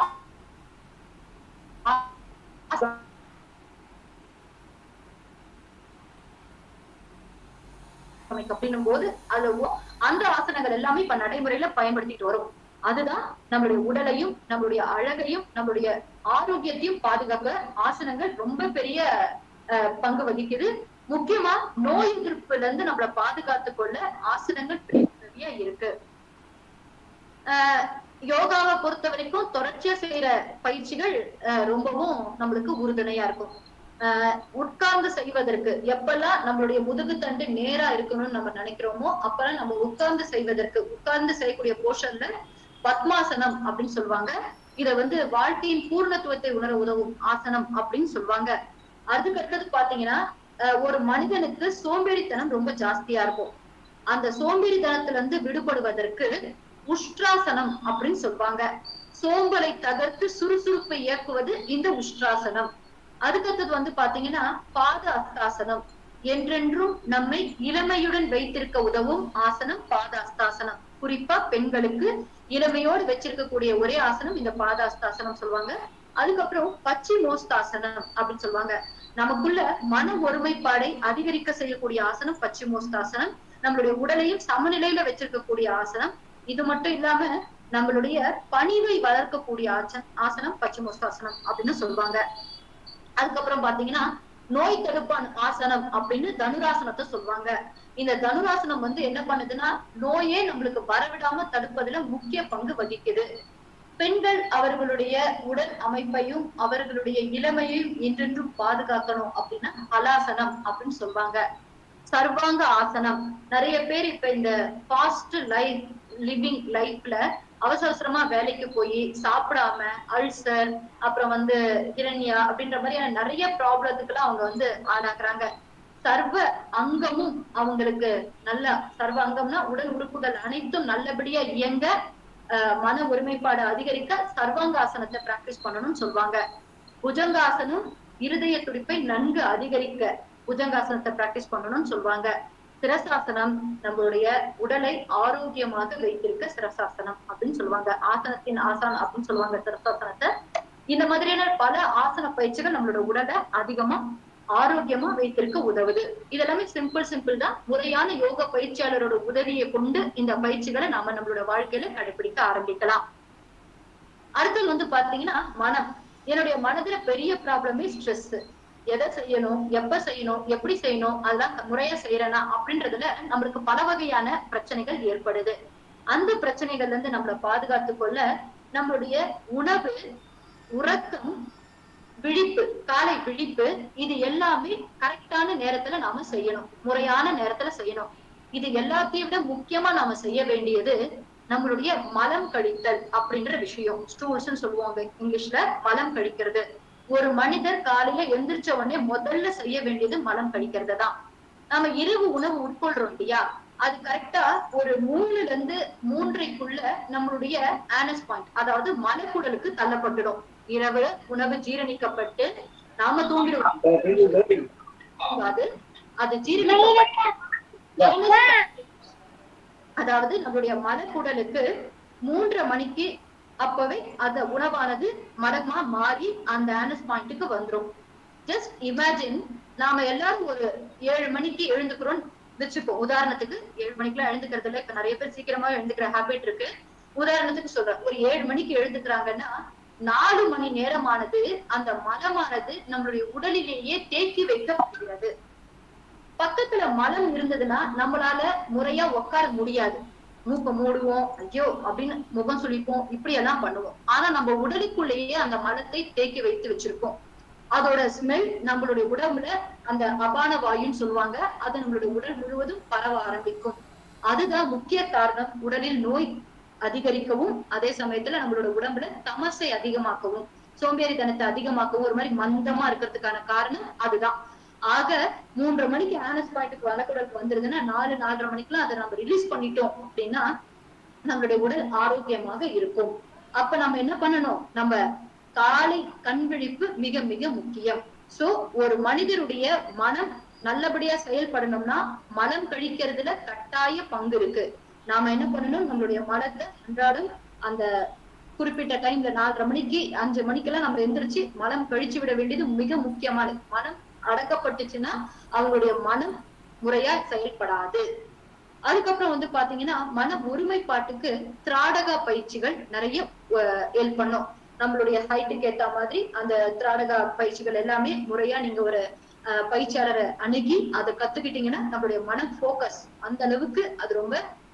ஆ- அமைக்கும் அப்படின்னும் போது அது ஒ- அந்த ஆசனங்கள் எல்லாமே இப்ப நடைமுறையில பயன்படுத்திட்டு வரும் அதுதான் நம்மளுடைய உடலையும் நம்மளுடைய அழகையும் நம்மளுடைய ஆரோக்கியத்தையும் பாதுகாக்க ஆசனங்கள் ரொம்ப பெரிய அஹ், பங்கு வகிக்குது முக்கியமா நோய் எதிர்ப்புல இருந்து நம்மளை பாதுகாத்துக் கொள்ள ஆசனங்கள் பெரிய உதவியா இருக்கு ஆஹ் யோகாவை பொறுத்த வரைக்கும் தொடர்ச்சியா செய்யற பயிற்சிகள் ஆஹ் ரொம்பவும் நம்மளுக்கு உறுதுணையா இருக்கும் ஆஹ் உட்கார்ந்து செய்வதற்கு எப்பெல்லாம் நம்மளுடைய முதுகு தண்டு நேரா இருக்கணும்னு நம்ம நினைக்கிறோமோ அப்பெல்லாம் நம்ம உட்கார்ந்து செய்வதற்கு உட்கார்ந்து செய்யக்கூடிய போர்ஷன்ல பத்மாசனம் அப்படின்னு சொல்லுவாங்க இத வந்து வாழ்க்கையின் பூர்ணத்துவத்தை உணர உதவும் ஆசனம் அப்படின்னு சொல்லுவாங்க அதுக்கு அடுத்தது பாத்தீங்கன்னா ஆஹ் ஒரு மனிதனுக்கு சோம்பேறித்தனம் ரொம்ப ஜாஸ்தியா இருக்கும் அந்த சோம்பேறித்தனத்துல இருந்து விடுபடுவதற்கு உஷ்ட்ராசனம் அப்படின்னு சொல்லுவாங்க சோம்பலை தகர்த்து சுறுசுறுப்பை இயக்குவது இந்த உஷ்ட்ராசனம் அதுக்கடுத்தது வந்து பாத்தீங்கன்னா பாத அஸ்தாசனம் என்றென்றும் நம்மை இளமையுடன் வைத்திருக்க உதவும் ஆசனம் பாத அஸ்தாசனம் குறிப்பா பெண்களுக்கு இளமையோடு வச்சிருக்கக்கூடிய ஒரே ஆசனம் இந்த பாத அஸ்தாசனம் சொல்லுவாங்க அதுக்கப்புறம் பச்சி மோஸ்தாசனம் அப்படின்னு சொல்லுவாங்க நமக்குள்ள மன ஒருமைப்பாடை அதிகரிக்க செய்யக்கூடிய ஆசனம் பச்சி மோஸ்தாசனம் நம்மளுடைய உடலையும் சமநிலையில வச்சிருக்கக்கூடிய ஆசனம் இது மட்டும் இல்லாம நம்மளுடைய பணிவை வளர்க்கக்கூடிய ஆசனம் ஆசனம் பச்சிமோஸ்தாசனம் அப்படின்னு சொல்லுவாங்க அதுக்கப்புறம் பாத்தீங்கன்னா நோய் தடுப்பான் ஆசனம் அப்படின்னு தனுராசனத்தை சொல்லுவாங்க இந்த தனுராசனம் வந்து என்ன பண்ணுதுன்னா நோயே நம்மளுக்கு வரவிடாம தடுப்பதுல முக்கிய பங்கு வகிக்குது பெண்கள் அவர்களுடைய உடல் அமைப்பையும் அவர்களுடைய இளமையையும் என்றென்றும் பாதுகாக்கணும் அப்படின்னா ஹலாசனம் அப்படின்னு சொல்லுவாங்க சர்வாங்க ஆசனம் நிறைய பேர் இப்ப இந்த ஃபாஸ்ட் லைஃப் லிவிங் லைஃப்ல அவசர அவசரமா வேலைக்கு போய் சாப்பிடாம அல்சர் அப்புறம் வந்து ஹிரண்யா அப்படின்ற மாதிரியான நிறைய ப்ராப்ளத்துக்குலாம் அவங்க வந்து ஆளாக்குறாங்க சர்வ அங்கமும் அவங்களுக்கு நல்ல சர்வ அங்கம்னா உடல் உறுப்புகள் அனைத்தும் நல்லபடியா இயங்க ஆஹ் மன ஒருமைப்பாடு அதிகரிக்க சர்வாங்காசனத்தை பிராக்டிஸ் பண்ணணும்னு சொல்லுவாங்க புஜங்காசனம் இருதய துடிப்பை நன்கு அதிகரிக்க புஜங்காசனத்தை பிராக்டிஸ் பண்ணணும்னு சொல்லுவாங்க சிரசாசனம் நம்மளுடைய உடலை ஆரோக்கியமாக வைத்திருக்க சிரசாசனம் அப்படின்னு சொல்லுவாங்க ஆசனத்தின் ஆசனம் அப்படின்னு சொல்லுவாங்க சிரசாசனத்தை இந்த மாதிரியான பல ஆசன பயிற்சிகள் நம்மளோட உடலை அதிகமா ஆரோக்கியமா வைத்திருக்க உதவுது இதெல்லாமே சிம்பிள் சிம்பிள் தான் முறையான யோக பயிற்சியாளரோட உதவியை கொண்டு இந்த பயிற்சிகளை நாம நம்மளோட வாழ்க்கையில கடைபிடிக்க ஆரம்பிக்கலாம் அடுத்தது வந்து பாத்தீங்கன்னா மனம் என்னுடைய மனதுல பெரிய ப்ராப்ளமே ஸ்ட்ரெஸ் எதை செய்யணும் எப்ப செய்யணும் எப்படி செய்யணும் அதெல்லாம் முறையா செய்யறேனா அப்படின்றதுல நம்மளுக்கு பல வகையான பிரச்சனைகள் ஏற்படுது அந்த பிரச்சனைகள்ல இருந்து நம்மளை பாதுகாத்து கொள்ள நம்மளுடைய உணவு உறக்கம் விழிப்பு காலை விழிப்பு இது எல்லாமே கரெக்டான நேரத்துல நாம செய்யணும் முறையான நேரத்துல செய்யணும் இது எல்லாத்தையும் விட முக்கியமா நாம செய்ய வேண்டியது நம்மளுடைய மலம் கழித்தல் அப்படின்ற விஷயம் ஸ்டூல்ஸ்ன்னு சொல்லுவாங்க இங்கிலீஷ்ல மலம் கழிக்கிறது ஒரு மனிதர் காலையில எந்திரிச்ச உடனே முதல்ல செய்ய வேண்டியது மலம் கழிக்கிறது தான் நாம இரவு உணவு உட்கொள்றோம் இல்லையா அது கரெக்டா ஒரு மூணுல இருந்து மூன்றைக்குள்ள நம்மளுடைய ஆனஸ் பாயிண்ட் அதாவது மலைக்குடலுக்கு தள்ளப்பட்டுடும் இரவு உணவு ஜீரணிக்கப்பட்டு நாம தூங்கிடுவோம் அது அது ஜீரணிக்கப்பட்டு அதாவது நம்மளுடைய மலைக்குடலுக்கு மூன்றரை மணிக்கு அப்பவே அந்த உணவானது மரமா மாறி அந்த ஆனஸ் பாயிண்ட்டுக்கு வந்துரும் ஜஸ்ட் இமேஜின் நாம எல்லாரும் ஒரு ஏழு மணிக்கு எழுந்துக்கிறோம் வச்சுப்போம் உதாரணத்துக்கு ஏழு மணிக்கெல்லாம் எழுந்துக்கிறது இல்ல இப்ப நிறைய பேர் சீக்கிரமா எழுந்துக்கிற ஹாபிட் இருக்கு உதாரணத்துக்கு சொல்றேன் ஒரு ஏழு மணிக்கு எழுந்துக்கிறாங்கன்னா நாலு மணி நேரமானது அந்த மலமானது நம்மளுடைய உடலிலேயே தேக்கி வைக்க முடியாது பக்கத்துல மலம் இருந்ததுன்னா நம்மளால முறையா உட்கார முடியாது மூக்க மூடுவோம் ஐயோ அப்படின்னு முகம் சுளிப்போம் இப்படி எல்லாம் பண்ணுவோம் ஆனா நம்ம உடலுக்குள்ளேயே அந்த மலத்தை தேக்கி வைத்து வச்சிருக்கோம் அதோட ஸ்மெல் நம்மளுடைய உடம்புல அந்த அபான வாயுன்னு சொல்லுவாங்க அது நம்மளுடைய உடல் முழுவதும் பரவ ஆரம்பிக்கும் அதுதான் முக்கிய காரணம் உடலில் நோய் அதிகரிக்கவும் அதே சமயத்துல நம்மளோட உடம்புல தமசை அதிகமாக்கவும் சோம்பேறித்தனத்தை அதிகமாக்கவும் ஒரு மாதிரி மந்தமா இருக்கிறதுக்கான காரணம் அதுதான் ஆக மூன்றரை மணிக்கு ஆனஸ் பாயிண்ட்டுக்கு வளக்குடலுக்கு வந்துருதுன்னா நாலு நாலரை மணிக்கெல்லாம் அதை நம்ம ரிலீஸ் பண்ணிட்டோம் அப்படின்னா நம்மளுடைய உடல் ஆரோக்கியமாக இருக்கும் அப்ப நம்ம என்ன பண்ணணும் நம்ம காலை கண் விழிப்பு மிக மிக முக்கியம் சோ ஒரு மனிதருடைய மனம் நல்லபடியா செயல்படணும்னா மலம் கழிக்கிறதுல கட்டாய பங்கு இருக்கு நாம என்ன பண்ணணும் நம்மளுடைய மனத்தை அன்றாடம் அந்த குறிப்பிட்ட டைம்ல நாலரை மணிக்கு அஞ்சு மணிக்கெல்லாம் நம்ம எந்திரிச்சு மனம் கழிச்சு விட வேண்டியது மிக முக்கியமானது மனம் அடக்கப்பட்டுச்சுன்னா அவங்களுடைய மனம் முறையா செயல்படாது அதுக்கப்புறம் வந்து பாத்தீங்கன்னா மன ஒருமைப்பாட்டுக்கு திராடகா பயிற்சிகள் நிறைய ஹெல்ப் பண்ணும் நம்மளுடைய ஹைட்டுக்கு ஏத்த மாதிரி அந்த திராடகா பயிற்சிகள் எல்லாமே முறையா நீங்க ஒரு அஹ், பயிற்சியாளரை அணுகி அதை கத்துக்கிட்டீங்கன்னா நம்மளுடைய மனம் ஃபோக்கஸ் அந்த அளவுக்கு அது ரொம்ப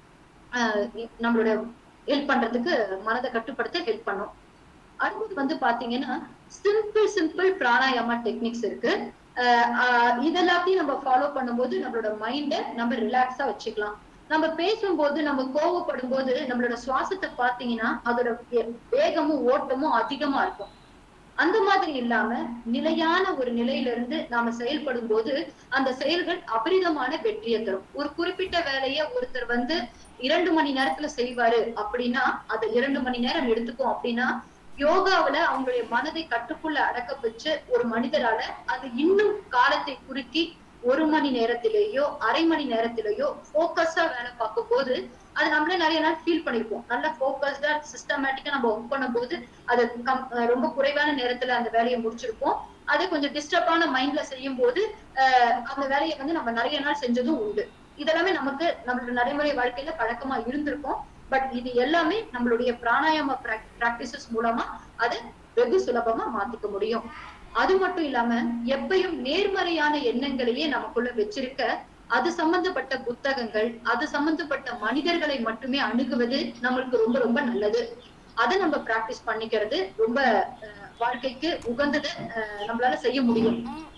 அஹ், நம்மளுடைய ஹெல்ப் பண்றதுக்கு மனதை கட்டுப்படுத்த ஹெல்ப் பண்ணும் அடுத்தது வந்து பாத்தீங்கன்னா சிம்பிள் சிம்பிள் பிராணாயாமா டெக்னிக்ஸ் இருக்கு அஹ் ஆஹ் இதெல்லாத்தையும் நம்ம ஃபாலோ பண்ணும்போது நம்மளோட மைண்ட நம்ம ரிலாக்ஸா வச்சுக்கலாம் நம்ம பேசும்போது நம்ம கோவப்படும் போது நம்மளோட சுவாசத்தை பாத்தீங்கன்னா அதோட வே- வேகமும் ஓட்டமும் அதிகமா இருக்கும் அந்த மாதிரி இல்லாம நிலையான ஒரு நிலையில இருந்து நாம செயல்படும் போது அந்த செயல்கள் அபரிதமான வெற்றியை தரும் ஒரு குறிப்பிட்ட வேலையை ஒருத்தர் வந்து இரண்டு மணி நேரத்துல செய்வாரு அப்படின்னா அதை இரண்டு மணி நேரம் எடுத்துக்கும் அப்படின்னா யோகாவுல அவங்களுடைய மனதை கட்டுக்குள்ள அடக்க வச்சு ஒரு மனிதரால அது இன்னும் காலத்தை குறுக்கி ஒரு மணி நேரத்திலேயோ அரை மணி நேரத்திலேயோ போக்கஸா வேலை பார்க்கும் போது அது நம்மளே நிறைய நாள் ஃபீல் பண்ணிருப்போம் நல்ல போக்கஸ்டா சிஸ்டமேட்டிக்கா நம்ம ஒர்க் பண்ணும்போது அது கம்- அஹ் ரொம்ப குறைவான நேரத்துல அந்த வேலையை முடிச்சிருப்போம் அதே கொஞ்சம் டிஸ்டர்பான மைண்ட்ல செய்யும் போது ஆஹ் அந்த வேலையை வந்து நம்ம நிறைய நாள் செஞ்சதும் உண்டு இதெல்லாமே நமக்கு நம்மளோட நடைமுறை வாழ்க்கையில பழக்கமா இருந்திருக்கும் பட் இது எல்லாமே நம்மளுடைய பிராணாயாம பிராக்டிசஸ் மூலமா அதை வெகு சுலபமா மாத்திக்க முடியும் அது மட்டும் இல்லாம எப்பயும் நேர்மறையான எண்ணங்களையே நமக்குள்ள வச்சிருக்க அது சம்பந்தப்பட்ட புத்தகங்கள் அது சம்பந்தப்பட்ட மனிதர்களை மட்டுமே அணுகுவது நம்மளுக்கு ரொம்ப ரொம்ப நல்லது அதை நம்ம பிராக்டிஸ் பண்ணிக்கிறது ரொம்ப அஹ், வாழ்க்கைக்கு உகந்தது அஹ், நம்மளால செய்ய முடியும்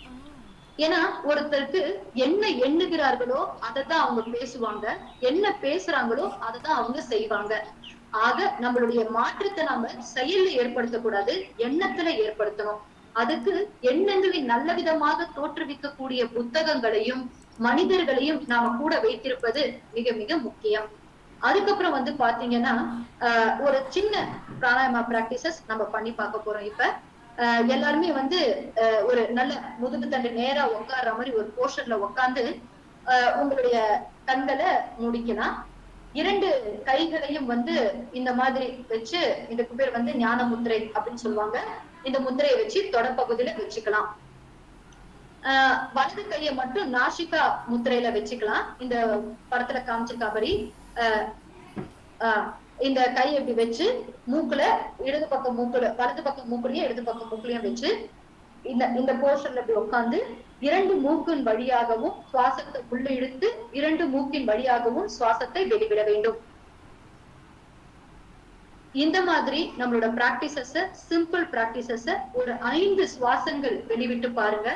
ஏன்னா ஒருத்தருக்கு என்ன எண்ணுகிறார்களோ அதை தான் அவங்க பேசுவாங்க என்ன பேசுறாங்களோ அதை தான் அவங்க செய்வாங்க ஆக நம்மளுடைய மாற்றத்தை நாம செயல்ல ஏற்படுத்தக்கூடாது எண்ணத்துல ஏற்படுத்தணும் அதுக்கு எண்ணங்களை நல்ல விதமாக தோற்றுவிக்கக்கூடிய புத்தகங்களையும் மனிதர்களையும் நாம கூட வைத்திருப்பது மிக மிக முக்கியம் அதுக்கப்புறம் வந்து பாத்தீங்கன்னா ஆஹ் ஒரு சின்ன பிராணாயாமா பிராக்டிசஸ் நம்ம பண்ணி பார்க்க போறோம் இப்ப ஆஹ் எல்லாருமே வந்து ஆஹ் ஒரு நல்ல முதுகு தண்டு நேரா உட்கார்ற மாதிரி ஒரு போர்ஷன்ல உட்கார்ந்து ஆஹ் உங்களுடைய கண்களை முடிக்கலாம் இரண்டு கைகளையும் வந்து இந்த மாதிரி வச்சு இதுக்கு பேர் வந்து ஞான முத்திரை அப்படின்னு சொல்லுவாங்க இந்த முத்திரையை வச்சு தொடப்பகுதியில வச்சுக்கலாம் ஆஹ் வலது கையை மட்டும் நாசிகா முத்திரையில வச்சுக்கலாம் இந்த படத்துல காமிச்சிருக்காபடி ஆஹ் ஆஹ் இந்த கையை இப்படி வச்சு மூக்குல இடது பக்கம் மூக்குல வலது பக்கம் மூக்குலயும் இடது பக்கம் மூக்குலயும் வச்சு இந்த இந்த போர்ஷன்ல இப்படி உட்கார்ந்து இரண்டு மூக்கின் வழியாகவும் சுவாசத்தை உள்ள இழுத்து இரண்டு மூக்கின் வழியாகவும் சுவாசத்தை வெளிவிட வேண்டும் இந்த மாதிரி நம்மளோட பிராக்டிசஸ சிம்பிள் பிராக்டிசஸ ஒரு ஐந்து சுவாசங்கள் வெளிவிட்டு பாருங்க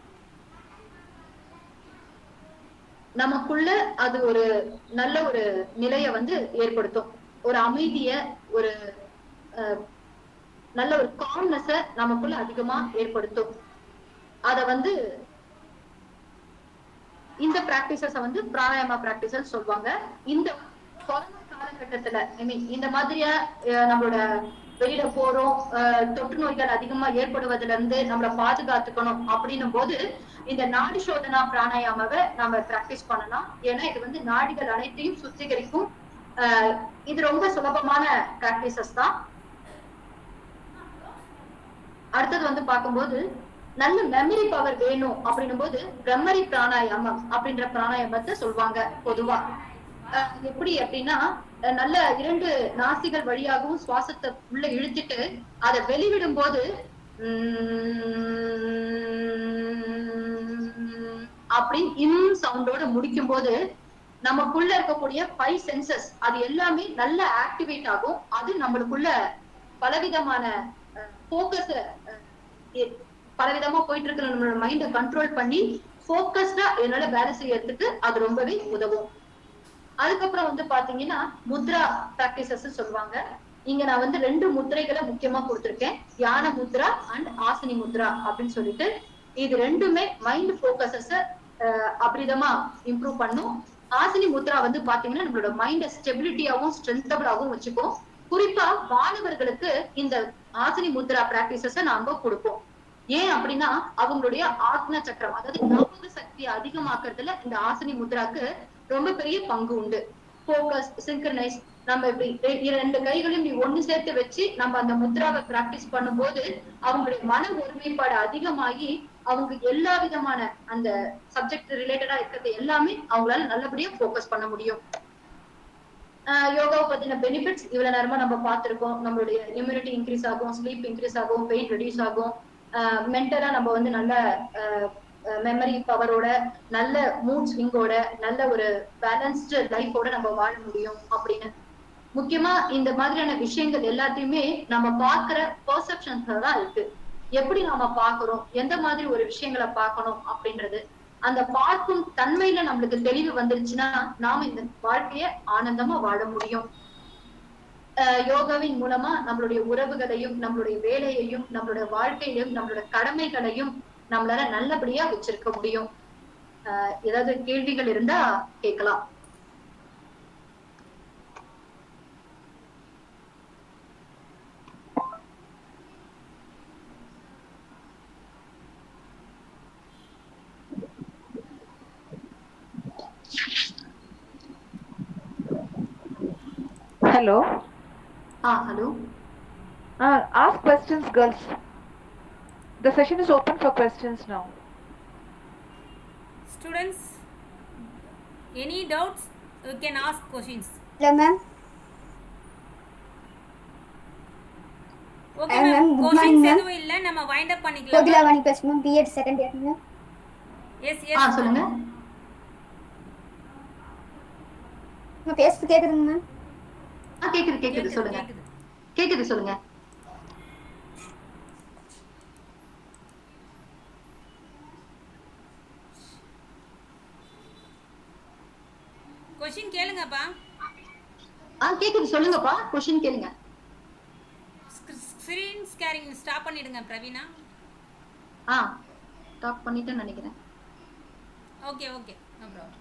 நமக்குள்ள அது ஒரு நல்ல ஒரு நிலைய வந்து ஏற்படுத்தும் ஒரு அமைதிய ஒரு அஹ், நல்ல ஒரு காம்னஸ நமக்குள்ள அதிகமா ஏற்படுத்தும் அத வந்து இந்த பிராக்டிசஸ் வந்து பிராணாயாமா பிராக்டிசஸ் சொல்லுவாங்க இந்த கொரோனா காலகட்டத்துல ஐ மீன் இந்த மாதிரியா அஹ், நம்மளோட வெளியில போறோம் அஹ், தொற்று நோய்கள் அதிகமா ஏற்படுவதுல இருந்து நம்மள பாதுகாத்துக்கணும் அப்படின்னும் போது இந்த நாடி சோதனா பிராணாயாமாவை நம்ம பிராக்டிஸ் பண்ணலாம் ஏன்னா இது வந்து நாடிகள் அனைத்தையும் சுத்திகரிக்கும் அஹ், இது ரொம்ப சுலபமான பிராக்டிசஸ் தான் அடுத்தது வந்து பார்க்கும்போது நல்ல மெமரி பவர் வேணும் அப்படின்னும் போது பிரம்மரி பிராணாயாமம் அப்படின்ற பிராணாயாமத்தை சொல்லுவாங்க பொதுவா அஹ் எப்படி அப்படின்னா அஹ் நல்ல இரண்டு நாசிகள் வழியாகவும் சுவாசத்தை உள்ள இழுத்துட்டு அதை வெளிவிடும் போது அப்படின்னு இம் சவுண்டோட முடிக்கும் போது நமக்குள்ள இருக்கக்கூடிய ஃபைவ் சென்சஸ் அது எல்லாமே நல்ல ஆக்டிவேட் ஆகும் அது நம்மளுக்குள்ள பலவிதமான போக்கஸ் பலவிதமா போயிட்டு இருக்கிற நம்மளோட மைண்ட கண்ட்ரோல் பண்ணி போக்கஸ்டா என்னால வேலை செய்யறதுக்கு அது ரொம்பவே உதவும் அதுக்கப்புறம் வந்து பாத்தீங்கன்னா முத்ரா பிராக்டிசஸ் சொல்லுவாங்க இங்க நான் வந்து ரெண்டு முத்திரைகளை முக்கியமா கொடுத்திருக்கேன் தியான முத்ரா அண்ட் ஆசனி முத்ரா அப்படின்னு சொல்லிட்டு இது ரெண்டுமே மைண்ட் போக்கஸஸ அபரிதமா இம்ப்ரூவ் பண்ணும் ஆசனி முத்ரா வந்து பாத்தீங்கன்னா நம்மளோட மைண்ட ஸ்டெபிலிட்டியாவும் ஸ்ட்ரென்தபிளாவும் வச்சுக்கும் குறிப்பா மாணவர்களுக்கு இந்த ஆசனி முத்ரா பிராக்டிசஸ நாங்க கொடுப்போம் ஏன் அப்படின்னா அவங்களுடைய ஆத்ம சக்கரம் அதாவது ஞாபக சக்தியை அதிகமாக்குறதுல இந்த ஆசனி முத்ராக்கு ரொம்ப பெரிய பங்கு உண்டு போக்கஸ் சிங்க்ரனைஸ் நம்ம இப்படி ரெ- ரெண்டு கைகளையும் இப்படி ஒண்ணு சேர்த்து வச்சு நம்ம அந்த முத்ராவை பிராக்டிஸ் பண்ணும்போது அவங்களுடைய மன ஒருமைப்பாடு அதிகமாகி அவங்க எல்லா விதமான அந்த சப்ஜெக்ட் ரிலேட்டடா இருக்கிறது எல்லாமே அவங்களால நல்லபடியா ஃபோக்கஸ் பண்ண முடியும் ஆஹ் யோகாவை பத்தின பெனிஃபிட்ஸ் இவ்வளவு நேரமா நம்ம பார்த்திருக்கோம் நம்மளுடைய இம்யூனிட்டி இன்க்ரீஸ் ஆகும் ஸ்லீப் இன்க்ரீஸ் ஆகும் வெயிட் ரெடியூஸ் ஆகும் மென்டலா நம்ம வந்து நல்ல மெமரி பவரோட நல்ல மூட் ஸ்விங்கோட நல்ல ஒரு பேலன்ஸ்டு லைஃபோட நம்ம வாழ முடியும் அப்படின்னு முக்கியமா இந்த மாதிரியான விஷயங்கள் எல்லாத்தையுமே நம்ம பார்க்கிற பெர்செப்ஷன்ஸ்ல தான் இருக்கு எப்படி நாம பார்க்கிறோம் எந்த மாதிரி ஒரு விஷயங்களை பார்க்கணும் அப்படின்றது அந்த பார்க்கும் தன்மையில நம்மளுக்கு தெளிவு வந்துருச்சுன்னா நாம இந்த வாழ்க்கைய ஆனந்தமா வாழ முடியும் அஹ் யோகாவின் மூலமா நம்மளுடைய உறவுகளையும் நம்மளுடைய வேலையையும் நம்மளுடைய வாழ்க்கையையும் நம்மளோட கடமைகளையும் நம்மளால நல்லபடியா வச்சிருக்க முடியும் அஹ் ஏதாவது கேள்விகள் இருந்தா கேட்கலாம் Hello. Ah hello Uh, ask questions, girls. The session is open for questions now. Students, any doubts? You can ask questions. Hello, ma'am. Okay Hi, ma'am ma'am. Good questions morning, ma'am. எதுவும் இல்ல நம்ம wind up பண்ணிக்கலாம் கோகிலாவாணி பேசணும் B Ed second year ma'am yes ah yes சொல்லுங்க நான் பேசுறது கேக்குதுங்க ma'am ஆ கேக்குது கேக்குது சொல்லுங்க கேக்குது சொல்லுங்க கொஸ்டின் கேளுங்கப்பா ஆ கேக்குது சொல்லுங்கப்பா கொஸ்டின் கேளுங்க ஸ்கிரீன் ஸ்கேரிங் ஸ்டாப் பண்ணிடுங்க பிரவீனா ஆ டாக் பண்ணிட்டேன்னு நினைக்கிறேன் okay okay no problem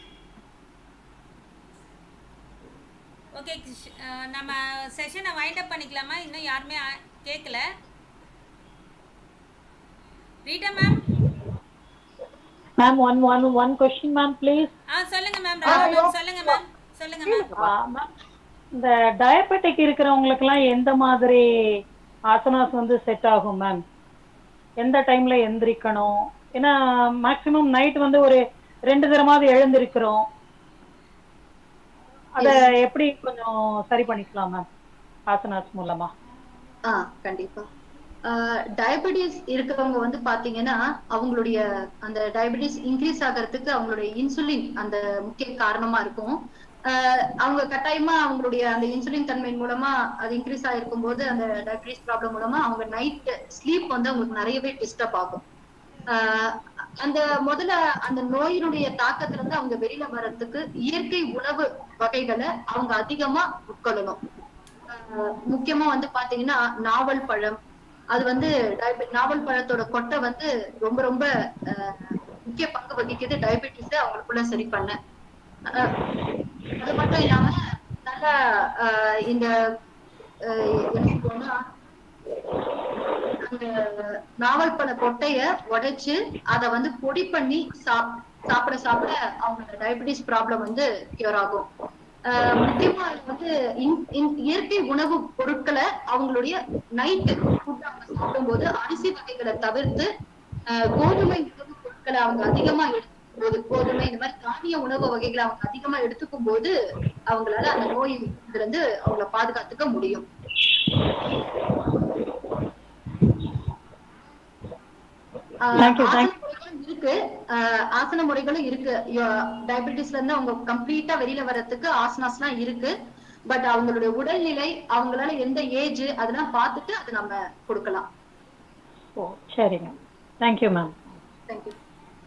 okay நம்ம செஷனை வைண்ட் அப் பண்ணிக்கலாமா இன்னும் யாருமே ஆ- கேட்கல Rita ma'am Ma'am, one, one, one question, ma'am, please. ஆ சொல்லுங்க மேம் ராதா மேம் சொல்லுங்க மேம் சொல்லுங்க மேம் Uh, ma'am, இந்த டயபெட்டிக் இருக்கிறவங்களுக்குலாம் எந்த மாதிரி ஆசனாஸ் வந்து செட் ஆகும் மேம் எந்த டைம்ல எந்திரிக்கணும் ஏன்னா மேக்சிமம் நைட் வந்து ஒரு ரெண்டு தரமாவது எழுந்திருக்கிறோம் அத எப்படி கொஞ்சம் சரி பண்ணிக்கலாம் மேம் ஆசனாஸ் மூலமா ஆ கண்டிப்பா டயபெட்டிஸ் இருக்கிறவங்க வந்து பாத்தீங்கன்னா அவங்களுடைய அந்த டயபெட்டிஸ் இன்க்ரீஸ் ஆகிறதுக்கு அவங்களுடைய இன்சுலின் அந்த முக்கிய காரணமா இருக்கும் ஆஹ் அவங்க கட்டாயமா அவங்களுடைய அந்த இன்சுலின் தன்மையின் மூலமா அது இன்க்ரீஸ் ஆயிருக்கும் போது அந்த டயபெட்டிஸ் ப்ராப்ளம் மூலமா அவங்க நைட் ஸ்லீப் வந்து அவங்களுக்கு நிறையவே டிஸ்டர்ப் ஆகும் ஆஹ் அந்த முதல்ல அந்த நோயினுடைய தாக்கத்துல இருந்து அவங்க வெளியில வர்றதுக்கு இயற்கை உணவு வகைகளை அவங்க அதிகமா உட்கொள்ளணும் ஆஹ் முக்கியமா வந்து பாத்தீங்கன்னா நாவல் பழம் அது வந்து diabe- நாவல் பழத்தோட கொட்டை வந்து ரொம்ப ரொம்ப ஆஹ் முக்கிய பங்கு வகிக்குது டயபெட்டிஸ் அவங்களுக்குள்ள சரி பண்ண அஹ் அது மட்டும் இல்லாம நல்ல அஹ் இந்த அஹ் என்ன சொல்லுவோம்னா அந்த நாவல் பழ கொட்டைய உடைச்சு அத வந்து பொடி பண்ணி சாப் சாப்பிட சாப்பிட அவங்களோட டயபெட்டிஸ் ப்ராப்ளம் வந்து கியூர் ஆகும் ஆஹ் முக்கியமா அது வந்து இன்- இன்- இயற்கை உணவு பொருட்களை அவங்களுடைய நைட் ஃபுட் அவங்க சாப்பிடும்போது அரிசி வகைகளை தவிர்த்து ஆஹ் கோதுமை உணவு பொருட்களை அவங்க அதிகமா எடுத்துக்கும் போது கோதுமை இந்த மாதிரி தானிய உணவு வகைகளை அவங்க அதிகமா எடுத்துக்கும் போது அவங்களால அந்த நோய் இதுல இருந்து அவங்கள பாதுகாத்துக்க முடியும் ஆஹ் Thank you, ஆசன thank முறைகளும் இருக்கு ஆஹ் ஆசன முறைகளும் இருக்கு டயபெட்டிஸ்ல இருந்து அவங்க கம்ப்ளீட்டா வெளியில வர்றதுக்கு ஆசனாஸ்லாம் இருக்கு பட் அவங்களுடைய உடல்நிலை அவங்களால எந்த ஏஜ் அதெல்லாம் பார்த்துட்டு அது நம்ம கொடுக்கலாம் ஓ சரிங்க thank you ma'am thank you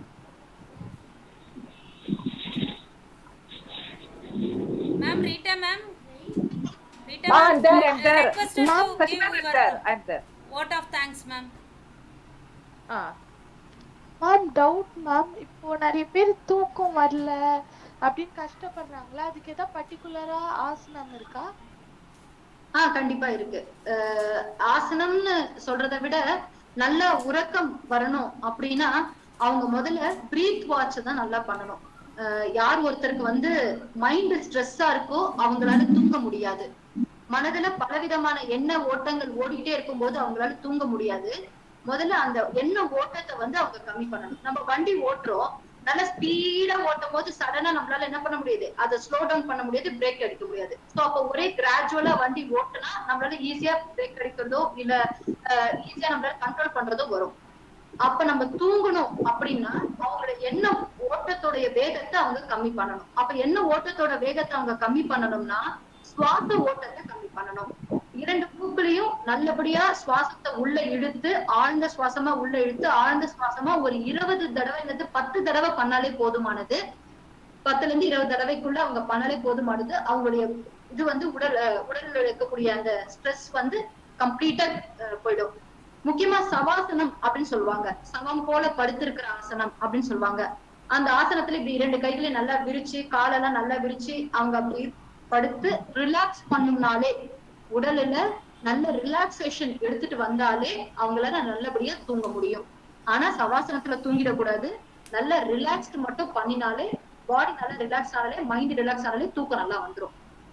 Ma'am, Rita ma'am. Rita Ah, ma'am, I'm there, I'm uh, there. requested Ma'am, to Fatima give is your there. I'm there. vote of thanks, ma'am. Ah. Ma'am doubt ma'am இப்போ நிறைய பேர் தூக்கம் வரல அப்படின்னு கஷ்டப்படுறாங்களா அதுக்கு ஏதாவது பர்டிகுலரா ஆசனம் இருக்கா ஆ கண்டிப்பா இருக்கு அஹ் ஆசனம்னு சொல்றதை விட நல்ல உறக்கம் வரணும் அப்படின்னா அவங்க முதல்ல பிரீத் வாட்ச் தான் நல்லா பண்ணணும் அஹ் யார் ஒருத்தருக்கு வந்து மைண்ட் ஸ்ட்ரெஸ்ஸா இருக்கோ அவங்களால தூங்க முடியாது மனதுல பலவிதமான எண்ண ஓட்டங்கள் ஓடிட்டே இருக்கும்போது அவங்களால தூங்க முடியாது முதல்ல அந்த எண்ண ஓட்டத்தை வந்து அவங்க கம்மி பண்ணணும் நம்ம வண்டி ஓட்டுறோம் நல்ல ஸ்பீடா ஓட்டும் போது சடனா நம்மளால என்ன பண்ண முடியாது அதை ஸ்லோ டவுன் பண்ண முடியாது பிரேக் அடிக்க முடியாது சோ அப்ப ஒரே கிராஜுவலா வண்டி ஓட்டுனா நம்மளால ஈஸியா பிரேக் அடிக்கிறதோ இல்ல ஈஸியா நம்மளால கண்ட்ரோல் பண்றதோ வரும் அப்ப நம்ம தூங்கணும் அப்படின்னா அவங்களோட எண்ண ஓட்டத்தோடைய வேகத்தை அவங்க கம்மி பண்ணணும் அப்ப என்ன ஓட்டத்தோட வேகத்தை அவங்க கம்மி பண்ணணும்னா சுவாச ஓட்டத்தை கம்மி பண்ணணும் இரண்டு மூக்குலையும் நல்லபடியா சுவாசத்தை உள்ள இழுத்து ஆழ்ந்த சுவாசமா உள்ள இழுத்து ஆழ்ந்த சுவாசமா ஒரு இருபது தடவை அல்லது பத்து தடவை பண்ணாலே போதுமானது பத்துல இருந்து இருபது தடவைக்குள்ள அவங்க பண்ணாலே போதுமானது அவங்களுடைய இது வந்து உடல் அஹ், உடல்ல இருக்கக்கூடிய அந்த ஸ்ட்ரெஸ் வந்து கம்ப்ளீட்டா போயிடும் முக்கியமா சவாசனம் அப்படின்னு சொல்லுவாங்க சமம் போல படுத்திருக்கிற ஆசனம் அப்படின்னு சொல்லுவாங்க அந்த ஆசனத்துல இப்படி இரண்டு கைகளையும் நல்லா விரிச்சு காலெல்லாம் நல்லா விரிச்சு அவங்க அப்படி படுத்து ரிலாக்ஸ் பண்ணும்னாலே உடல்ல நல்ல ரிலாக்ஸேஷன் எடுத்துட்டு வந்தாலே அவங்களால நல்லபடியா தூங்க முடியும் ஆனா சவாசனத்துல தூங்கிடக்கூடாது நல்ல ரிலாக்ஸ்டு மட்டும் பண்ணினாலே பாடி நல்லா ரிலாக்ஸ் ஆனாலே மைண்ட் ரிலாக்ஸ் ஆனாலே தூக்கம் நல்லா வந்துரும்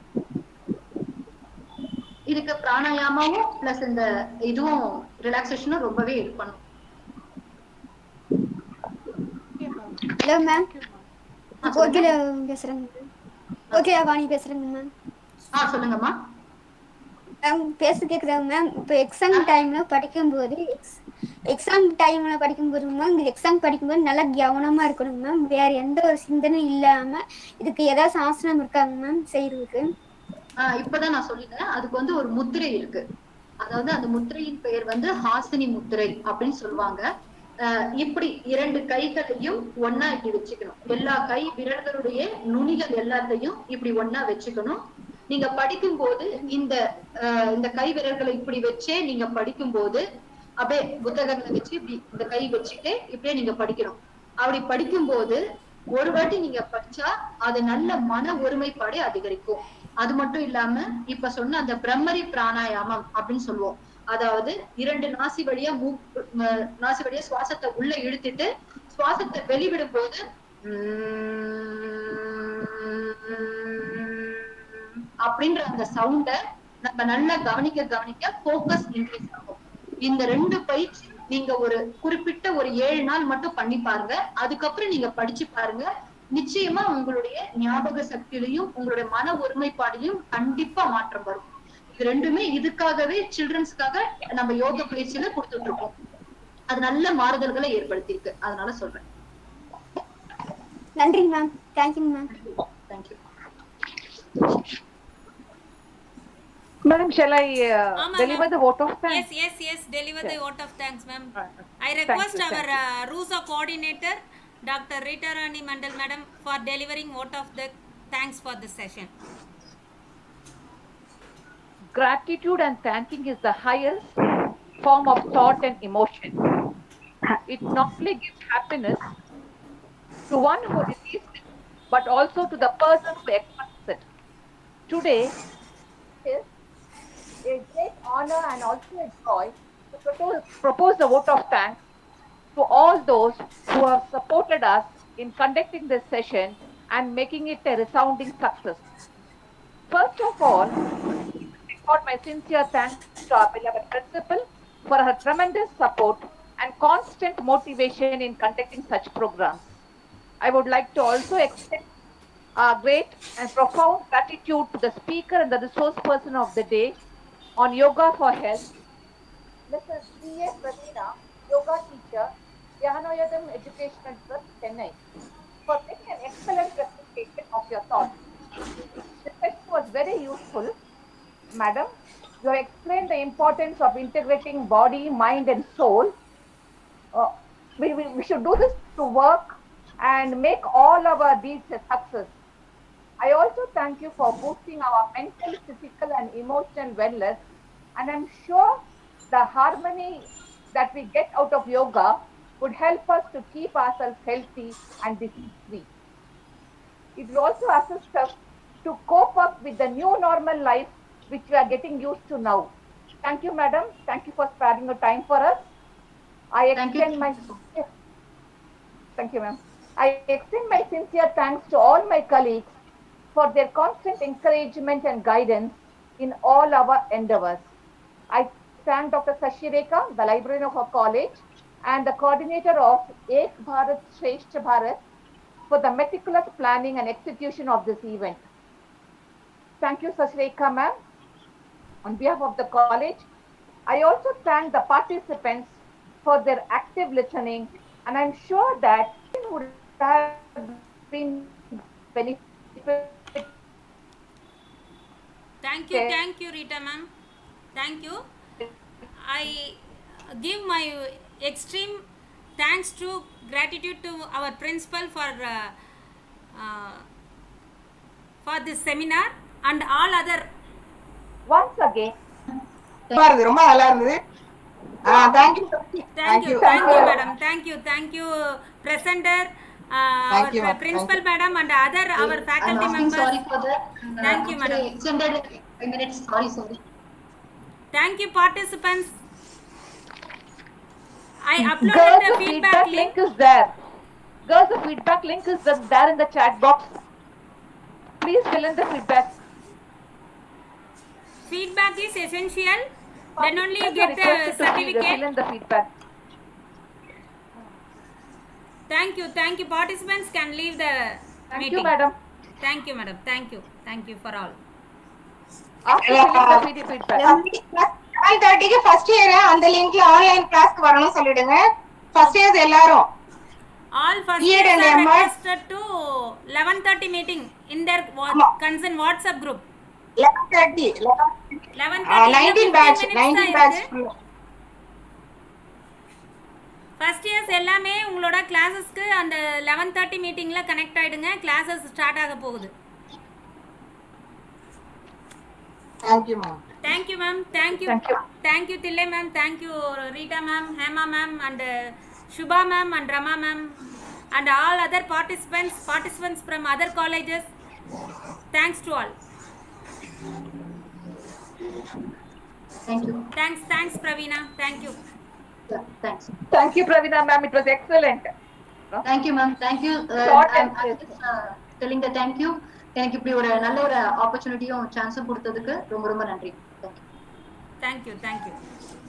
இதுக்கு பிராணாயாமமும் பிளஸ் இந்த இதுவும் ரிலாக்ஸேஷனும் ரொம்பவே இது பண்ணும் ஹலோ மேம் கோகில பேசுறேங்க கோகிலா வாணி பேசுறேங்க மேம் ஆ சொல்லுங்கம்மா மேம் பேச கேக்குறாங்க மேம் இப்போ எக்ஸாம் டைம்ல படிக்கும்போது எக்ஸாம் டைம்ல படிக்கும்போது மேம் எக்ஸாம் படிக்கும்போது நல்லா கவனமா இருக்கணும் மேம் வேற எந்த ஒரு சிந்தனையும் இல்லாம இதுக்கு ஏதாவது ஆசனம் இருக்காங்க மேம் செய்யறதுக்கு ஆஹ் இப்பதான் நான் சொல்லிட்டேன் அதுக்கு வந்து ஒரு முத்திரை இருக்கு அதாவது அந்த முத்திரையின் பெயர் வந்து ஹாசினி முத்திரை அப்படின்னு சொல்லுவாங்க ஆஹ் இப்படி இரண்டு கைகளையும் ஒண்ணா இப்படி வச்சுக்கணும் எல்லா கை விரல்களுடைய நுனிகள் எல்லாத்தையும் இப்படி ஒண்ணா வச்சுக்கணும் நீங்க படிக்கும்போது இந்த ஆஹ் இந்த கை விரல்களை இப்படி வச்சே நீங்க படிக்கும்போது அப்படியே புத்தகங்களை வச்சு இப்படி இந்த கை வச்சுட்டு இப்படியே நீங்க படிக்கணும் அப்படி படிக்கும்போது ஒரு வாட்டி நீங்க படிச்சா அது நல்ல மன ஒருமைப்பாடே அதிகரிக்கும் அது மட்டும் இல்லாம இப்ப சொன்ன அந்த பிரம்மரி பிராணாயாமம் அப்படின்னு சொல்லுவோம் அதாவது இரண்டு நாசி வழியா மூக்கு ம- நாசி வழியா சுவாசத்தை உள்ள இழுத்துட்டு சுவாசத்தை வெளிவிடும் போது அப்படின்ற அந்த சவுண்ட நம்ம நல்லா கவனிக்க கவனிக்க போக்கஸ் இன்க்ரீஸ் ஆகும் இந்த ரெண்டு பயிற்சி நீங்க ஒரு குறிப்பிட்ட ஒரு ஏழு நாள் மட்டும் பண்ணி பாருங்க அதுக்கப்புறம் நீங்க படிச்சு பாருங்க நிச்சயமா உங்களுடைய ஞாபக சக்தியிலையும் உங்களுடைய மன ஒருமைப்பாடிலையும் கண்டிப்பா மாற்றம் வரும் இது ரெண்டுமே இதுக்காகவே சில்ட்ரன்ஸ்க்காக நம்ம யோக பயிற்சியில கொடுத்துட்டு இருக்கோம் அது நல்ல மாறுதல்களை ஏற்படுத்தியிருக்கு அதனால சொல்றேன் நன்றிங்க மேம் தேங்க்யூங்க ma'am thank you Madam, shall I uh, Ama, deliver ma'am. the vote of thanks? Yes, yes, yes. Deliver the vote of thanks, ma'am. Right. I Thank request you, our thank uh, RUSA coordinator, Dr. Rita Rani Mandal, madam, for delivering vote of the thanks for this session. Gratitude and thanking is the highest form of thought and emotion. It not only gives happiness, to one who receives it, but also to the person who expects it. Today is a great honor and also a joy to propose, propose the vote of thanks to all those who have supported us in conducting this session and making it a resounding success. First of all, I record my sincere thanks to our beloved principal for her tremendous support and constant motivation in conducting such programs. I would like to also extend our great and profound gratitude to the speaker and the resource person of the day on yoga for health, Mrs. C.A. Pravina, yoga teacher, Yanoyadam Educational Trust, Chennai, for making an excellent presentation of your thoughts. The session was very useful. Madam, you have explained the importance of integrating body, mind, and soul. Uh, we, we, we should do this to work and make all our deeds a success. I also thank you for boosting our mental, physical, and emotional wellness. And I'm sure the harmony that we get out of yoga would help us to keep ourselves healthy and disease free. It will also assist us to cope up with the new normal life which we are getting used to now. Thank you, madam. Thank you for sparing your time for us. I Thank you. extend my thank you, ma'am. I extend my sincere thanks to all my colleagues for their constant encouragement and guidance in all our endeavors. I thank Dr. Sashireka, the librarian of our college, and the coordinator of Ek Bharat Shreshtha Bharat for the meticulous planning and execution of this event. Thank you, Sashireka ma'am. On behalf of the college, I also thank the participants for their active listening, and I'm sure that it would have been beneficial. Thank you, Okay. thank you, Rita ma'am. Thank you. I give my extreme thanks to gratitude to our principal for uh, uh, for this seminar and all other Once again, நல்லா இருந்தது ரொம்ப நல்லா இருந்தது thank you Thank you, thank you, madam. Thank you, thank you, presenter, uh, Thank our you, ma'am. principal Thank madam and other our I'm faculty asking members. sorry for that. And, uh, Thank you, madam. actually Extended five minutes. Sorry, sorry. Thank you, participants. I girls, uploaded the the feedback link. is there. Girls, the feedback link is just there in the chat box. Please fill in the feedback. Feedback is essential. Then only you Participants get are the requested to fill- certificate. Fill in the feedback. Thank you, thank you. Participants can leave the Thank meeting. you, madam. Thank you, madam. Thank you. Thank you for all. After filling the feed- feedback. Eleven தேர்ட்டிக்கு first year அந்த லிங்க்ல online கிளாஸ்க்கு வரணும் சொல்லிடுங்க first years எல்லாரும் All first Here years and are MR. requested to 11:30 meeting in their wa- ஆமா. concern WhatsApp group. Eleven thirty 11:30 nineteen இன்னும் batch 15 minutes nineteen தான் பேட்ச் இருக்கு. ஃபர்ஸ்ட் இயர்ஸ் எல்லாமே உங்களோட கிளாஸஸ்க்கு அந்த லெவன் தேர்ட்டி மீட்டிங்கில் கனெக்ட் ஆகிடுங்க கிளாஸஸ் ஸ்டார்ட் ஆக போகுது thank you ma'am thank you ma'am thank you Thank you. Thank you Thillai ma'am thank you Rita ma'am Hema ma'am and Subha ma'am and Rama ma'am and all other participants participants from other colleges thanks to all Thank you. Thanks thanks Praveena thank you Yeah, thanks. Thank you, Pravina ma'am. It was excellent. Thank you, ma'am. Thank you. Uh, Short I'm, and I'm crisp. just uh, telling the thank you. எனக்கு இப்படி ஒரு நல்ல ஒரு ஆப்பர்ச்சுனிட்டியும் சான்ஸும் கொடுத்ததுக்கு ரொம்ப ரொம்ப நன்றி thank you thank you thank you